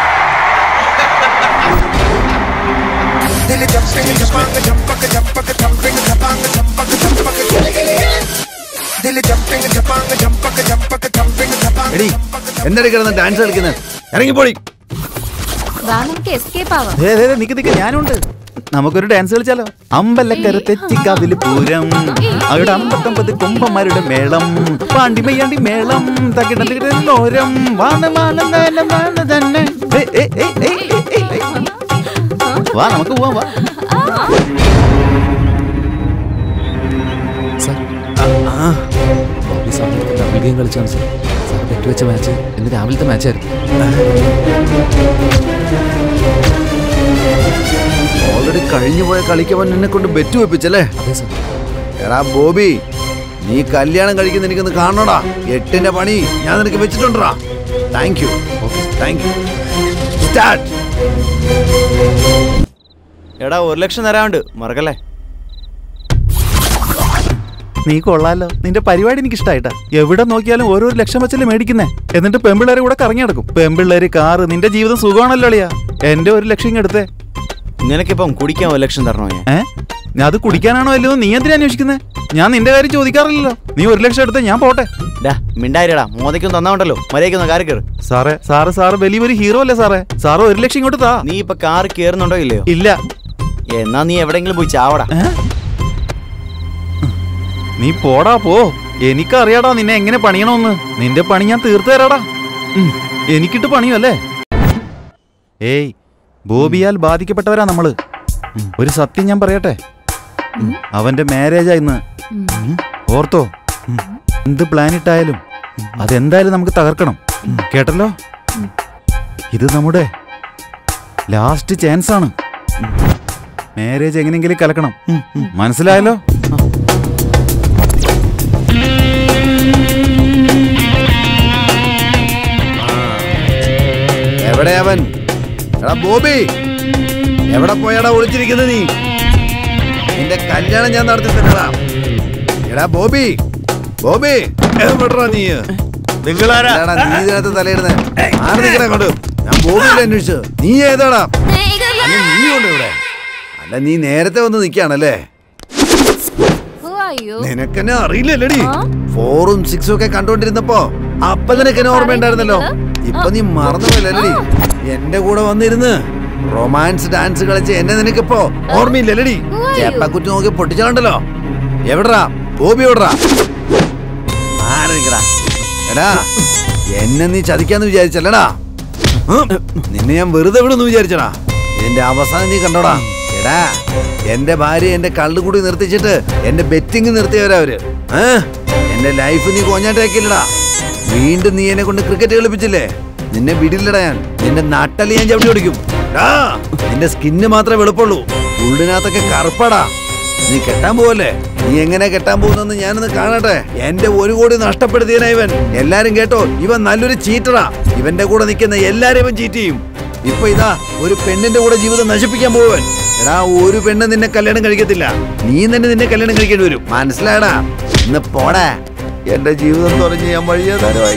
Speaker 7: എടി എന്താണ് കിടന്ന് dance കളിക്കുന്നത് ഇറങ്ങിപ്പോടി
Speaker 3: വാ നമുക്ക് escape ആവാം
Speaker 15: ദേ, ദേ, ദേ, നിക്ക് നിക്ക് ഞാനുണ്ട് നമുക്കൊരു ഡാൻസ് കളിച്ചാലോ അമ്പലക്കര തെച്ചിക്കാവില് പൂരം അവിടെ അമ്പത്തൊമ്പത് കുമ്പന്മാരുടെ മേളം പാണ്ടിമയ്യാണ്ടി മേളം തകിടം തകിടം നോരം വാണ വാണ വാണ വാണ തന്നെ ഏയ്, ഏയ്, ഏയ്, ഏയ്, ഏയ്, ഏയ്, ഏയ്. വാ നമുക്ക് പോവാം വാ
Speaker 1: സാർ ബോബി സാറിന് ഡബിൾ ഗെയിം കളിച്ചാണ് സാർ സാർ ബെറ്റ് വെച്ച മാച്ച് ഇന്ന് രാവിലത്തെ മാച്ചായിരുന്നു
Speaker 7: ഓൾറെഡി കഴിഞ്ഞു പോയ കളിക്കവൻ എന്നെ കൊണ്ട് ബെറ്റ് വെപ്പിച്ചല്ലേ
Speaker 1: അതെ സാർ
Speaker 7: എടാ ബോബി നീ കല്യാണം കഴിക്കുന്ന എനിക്കൊന്ന് കാണണോടാ എട്ടിന്റെ പണി ഞാൻ നിനക്ക് വെച്ചിട്ടുണ്ടാ thank you thank you start
Speaker 9: എടാ ഒരു ലക്ഷം തരാണ്ട് മറക്കല്ലേ
Speaker 15: നീ കൊള്ളാലോ നിന്റെ പരിപാടി എനിക്ക് ഇഷ്ടായിട്ടാ എവിടെ നോക്കിയാലും ഓരോ ലക്ഷം വെച്ചല്ലേ മേടിക്കുന്നേ എന്നിട്ട് പെമ്പിള്ളേരെ കൂടെ കറങ്ങി നടക്കും പെമ്പിള്ളേര് കാറ് നിന്റെ ജീവിതം സുഖമാണല്ലോ അളിയാ എന്റെ ഒരു ലക്ഷം ഇങ്ങ് എടുത്തേ
Speaker 9: നിനക്കിപ്പം കുടിക്കാൻ ഒരു ലക്ഷം തരണോ ഞാൻ
Speaker 15: ഏ ഞാൻ അത് കുടിക്കാനാണോ അല്ലയോ നീ എന്തിനാ അന്വേഷിക്കുന്നത് ഞാൻ നിന്റെ കാര്യം ചോദിക്കാറില്ലല്ലോ നീ ഒരു ലക്ഷം എടുത്തേ ഞാൻ പോട്ടെ
Speaker 9: ഡാ മിണ്ടായിരടാ മോതയ്ക്കൊന്നും തന്നാണ്ടല്ലോ മര്യാദയ്ക്കൊന്ന് കാറി കയറ്
Speaker 15: സാറേ സാറ് സാറ് വലിയൊരു ഹീറോ അല്ലേ സാറേ സാറ് ഒരു ലക്ഷം ഇങ്ങോട്ട് താ
Speaker 9: നീ ഇപ്പൊ കാറ് കയറുന്നുണ്ടോ ഇല്ലയോ
Speaker 15: ഇല്ല
Speaker 9: എന്നാ നീ എവിടെയെങ്കിലും പോയി ചാവടാ
Speaker 15: നീ പോടാ പോ എനിക്കറിയാടാ നിന്നെ എങ്ങനെ പണിയണമെന്ന് നിന്റെ പണി ഞാൻ തീർത്തു തരാടാ ഉം, എനിക്കിട്ട് പണിയല്ലേ ഏയ് ബോബിയാൽ ബാധിക്കപ്പെട്ടവരാ നമ്മള് ഉം, ഒരു സത്യം ഞാൻ പറയട്ടെ ഉം, അവന്റെ മാരേജാ ഇന്ന് ഉം, ഓർത്തോ ഉം, എന്ത് പ്ലാൻ ഇട്ടായാലും അതെന്തായാലും നമുക്ക് തകർക്കണം ഉം, കേട്ടല്ലോ ഇത് നമ്മുടെ ലാസ്റ്റ് ചാൻസ് ആണ് മാരേജ് എങ്ങനെയെങ്കിലും കലക്കണം ഉം, ഉം, മനസ്സിലായല്ലോ
Speaker 7: എവിടെ അവൻ എടാ ബോബി എവിടെ പോയാടാ ഒളിച്ചിരിക്കുന്നത് നീ നിന്റെ കല്യാണം ഞാൻ നടത്തി തന്നെടാ എടാ ബോബി ബോബി എവിടെടാ നീ
Speaker 8: നിങ്ങളാരാ
Speaker 7: എടാടാ, നീ ഇതിനകത്ത് തലയിടുന്നേ ആരെ നിൽക്കണ കൊണ്ട് ഞാൻ ബോബിയിലെ അന്വേഷിച്ചു നീ ഏതാടാ അല്ല നീ കൊണ്ട് ഇവിടെ അല്ല നീ നേരത്തെ വന്ന് നിൽക്കുകയാണല്ലേ
Speaker 3: Who are you?
Speaker 7: നിനക്കെന്നെ അറിയില്ലല്ലേടി ഫോറും സിക്സും ഒക്കെ കണ്ടോണ്ടിരുന്നപ്പോ അപ്പൊ നിനക്കെന്നെ ഓർമ്മയുണ്ടായിരുന്നല്ലോ ഇപ്പൊ നീ മറന്നുപോയില്ലല്ലേടി എന്റെ കൂടെ വന്നിരുന്ന് റൊമാൻസ് ഡാൻസ് കളിച്ച് എന്നെ നിനക്കിപ്പോ ഓർമ്മയില്ലല്ലേടി ചേപ്പക്കുറ്റി നോക്കി പൊട്ടിച്ചാണ്ടല്ലോ എവിടാ ബോബി എവിടാ ആരെ നിക്കടാ എടാ എന്നെ നീ ചതിക്കാന്ന് വിചാരിച്ചല്ലടാ ഉം. നിന്നെ ഞാൻ വെറുതെ വിടുന്നു വിചാരിച്ചടാ ഇതിന്റെ അവസാനം നീ കണ്ടോടാ എടാ എന്റെ ഭാര്യ എന്റെ കള്ളുകൂടി നിർത്തിച്ചിട്ട് എന്റെ ബെറ്റിംഗ് നിർത്തിയവരാ അവര് ഏ? എന്റെ ലൈഫ് നീ കോഞ്ഞാട്ടാക്കില്ലടാ വീണ്ടും നീ എന്നെ കൊണ്ട് ക്രിക്കറ്റ് കളിപ്പിച്ചില്ലേ നിന്നെ വിടില്ലടാ ഞാൻ നിന്റെ നട്ടല് ഞാൻ ചവിട്ടി ഓടിക്കും ഡാ, നിന്റെ സ്കിന്ന് മാത്രമേ വെളുപ്പുള്ളൂ ഉള്ളിനകത്തൊക്കെ കറുപ്പാടാ നീ കെട്ടാൻ പോവല്ലേ നീ എങ്ങനെ കെട്ടാൻ പോകുന്നെന്ന് ഞാനൊന്ന് കാണട്ടെ എന്റെ ഒരു കോടി നഷ്ടപ്പെടുത്തിയനാ ഇവൻ എല്ലാരും കേട്ടോ ഇവൻ നല്ലൊരു ചീറ്ററാ ഇവന്റെ കൂടെ നിൽക്കുന്ന എല്ലാരും ഇവൻ ചീറ്റ് ചെയ്യും ഇപ്പൊ ഇതാ ഒരു പെണ്ണിന്റെ കൂടെ ജീവിതം നശിപ്പിക്കാൻ പോവൻ എടാ ഒരു പെണ്ണ് നിന്നെ കല്യാണം കഴിക്കത്തില്ല നീ തന്നെ നിന്നെ കല്യാണം കഴിക്കേണ്ടി വരും മനസ്സിലായടാ ഇന്ന് പോടാ എന്റെ ജീവിതം തുറഞ്ഞ് ഞാൻ വഴിയാതാരമായി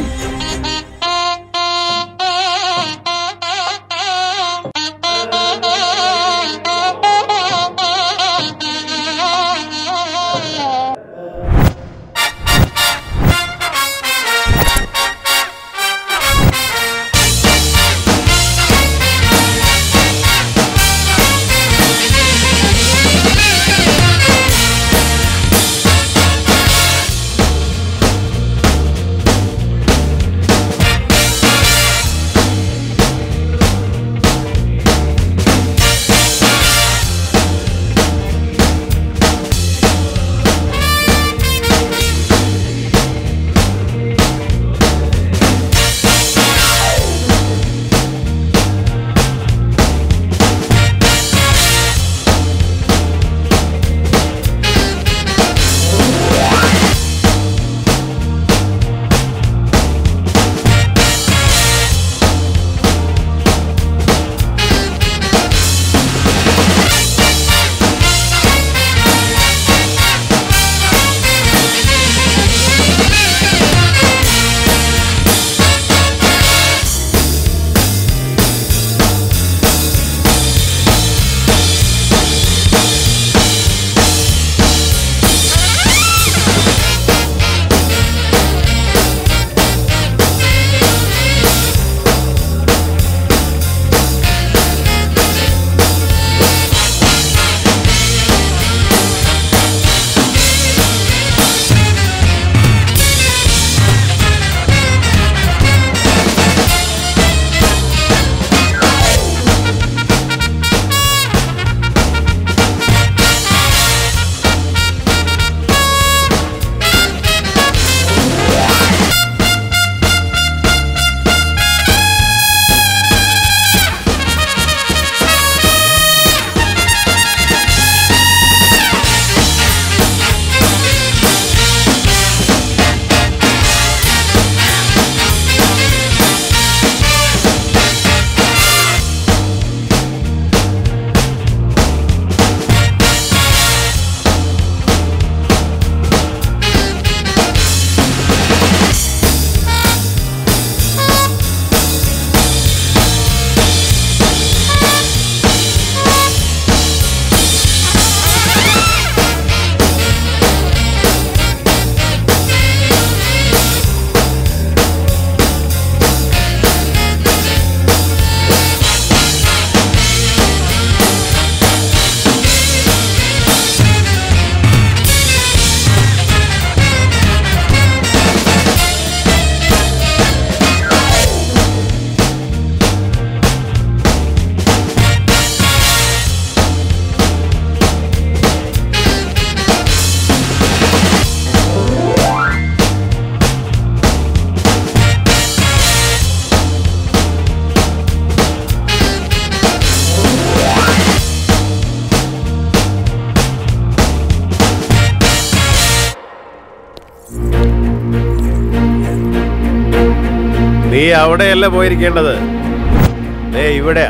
Speaker 8: നീ അവിടെയല്ല പോയിരിക്കേണ്ടത് ദേ ഇവിടെയാ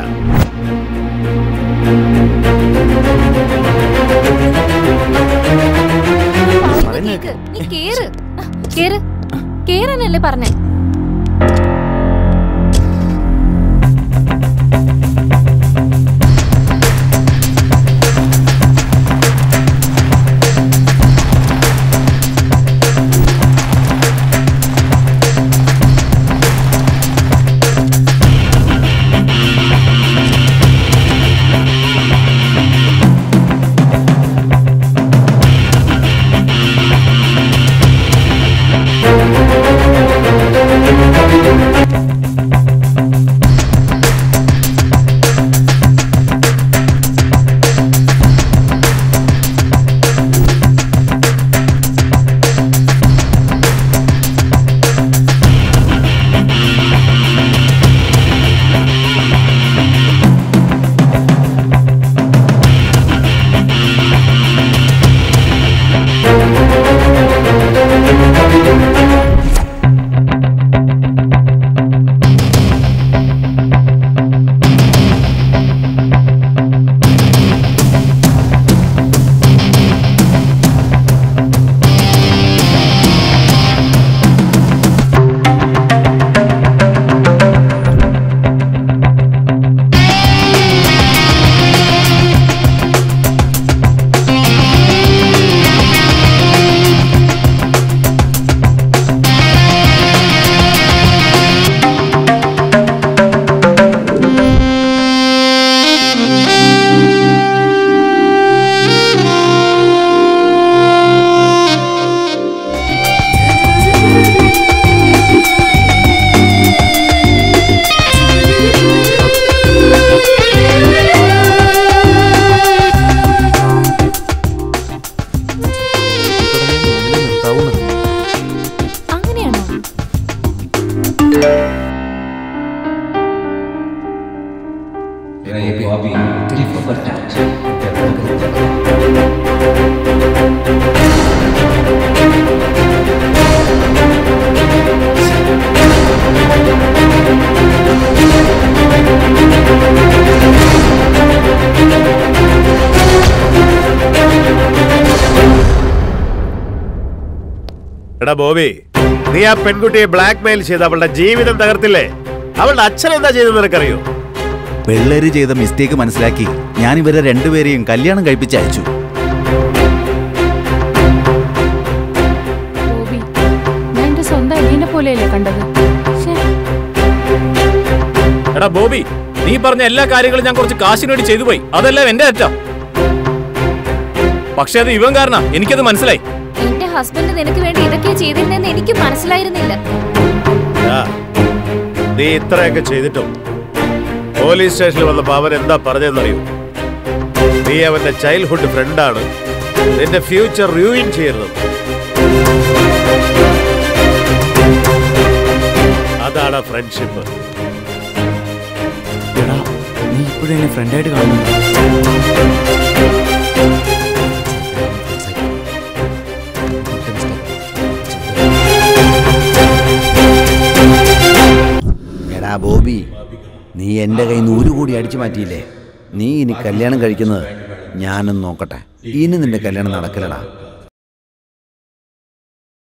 Speaker 3: കേക്ക്. നീ കേറ് കേറ് കേറാനല്ലേ പറഞ്ഞേ അങ്ങനെയാണോ
Speaker 8: എടാ ബോബി നീ ആ പെൺകുട്ടിയെ ബ്ലാക്ക് മെയിൽ ചെയ്ത് അവളുടെ ജീവിതം തകർത്തില്ലേ അവളുടെ അച്ഛൻ എന്താ ചെയ്തെന്ന് നിനക്കറിയോ
Speaker 5: പിള്ളേര് ചെയ്ത മിസ്റ്റേക്ക് മനസ്സിലാക്കി ഞാൻ ഇവരെ രണ്ടുപേരെയും കല്യാണം കഴിപ്പിച്ച് അയച്ചു
Speaker 11: ബോബി ഞാൻ എന്റെ സ്വന്തം അനിയനെ പോലെയല്ലേ കണ്ടത് ശ്ശേ,
Speaker 2: എടാ ബോബി നീ പറഞ്ഞ എല്ലാ കാര്യങ്ങളും ഞാൻ കുറച്ച് കാശിന് വേണ്ടി ചെയ്തു പോയി അതെല്ലാം എന്റെ തെറ്റാ പക്ഷെ അത് ഇവൻ കാരണ എനിക്കത് മനസ്സിലായി
Speaker 3: എന്റെ ഹസ്ബൻഡ് നിനക്ക് വേണ്ടി ഇതൊക്കെ ചെയ്തിരുന്നെന്ന് എനിക്ക് മനസ്സിലായിരുന്നില്ല
Speaker 8: ആ, നീ ഇത്രയൊക്കെ ചെയ്തിട്ടും പോലീസ് സ്റ്റേഷനിൽ വന്നപ്പോ അവൻ എന്താ പറഞ്ഞതെന്നറിയോ നീ അവന്റെ ചൈൽഡ്ഹുഡ് ഫ്രണ്ടാണ് നിന്റെ ഫ്യൂച്ചർ റൂയിൻ ചെയ്യരുത് അതാണ് ഫ്രണ്ട്ഷിപ്പ്
Speaker 9: എടാ നീ ഇപ്പോഴും എന്നെ ഫ്രണ്ടായിട്ട് കാണുന്നുണ്ടോ
Speaker 7: എടാ ബോബി നീ എൻ്റെ കയ്യിൽ നിന്ന് ഒരു കൂടി അടിച്ചു മാറ്റിയില്ലേ നീ ഇനി കല്യാണം കഴിക്കുന്നത് ഞാനൊന്ന് നോക്കട്ടെ ഇനി നിന്റെ കല്യാണം നടക്കില്ലടാ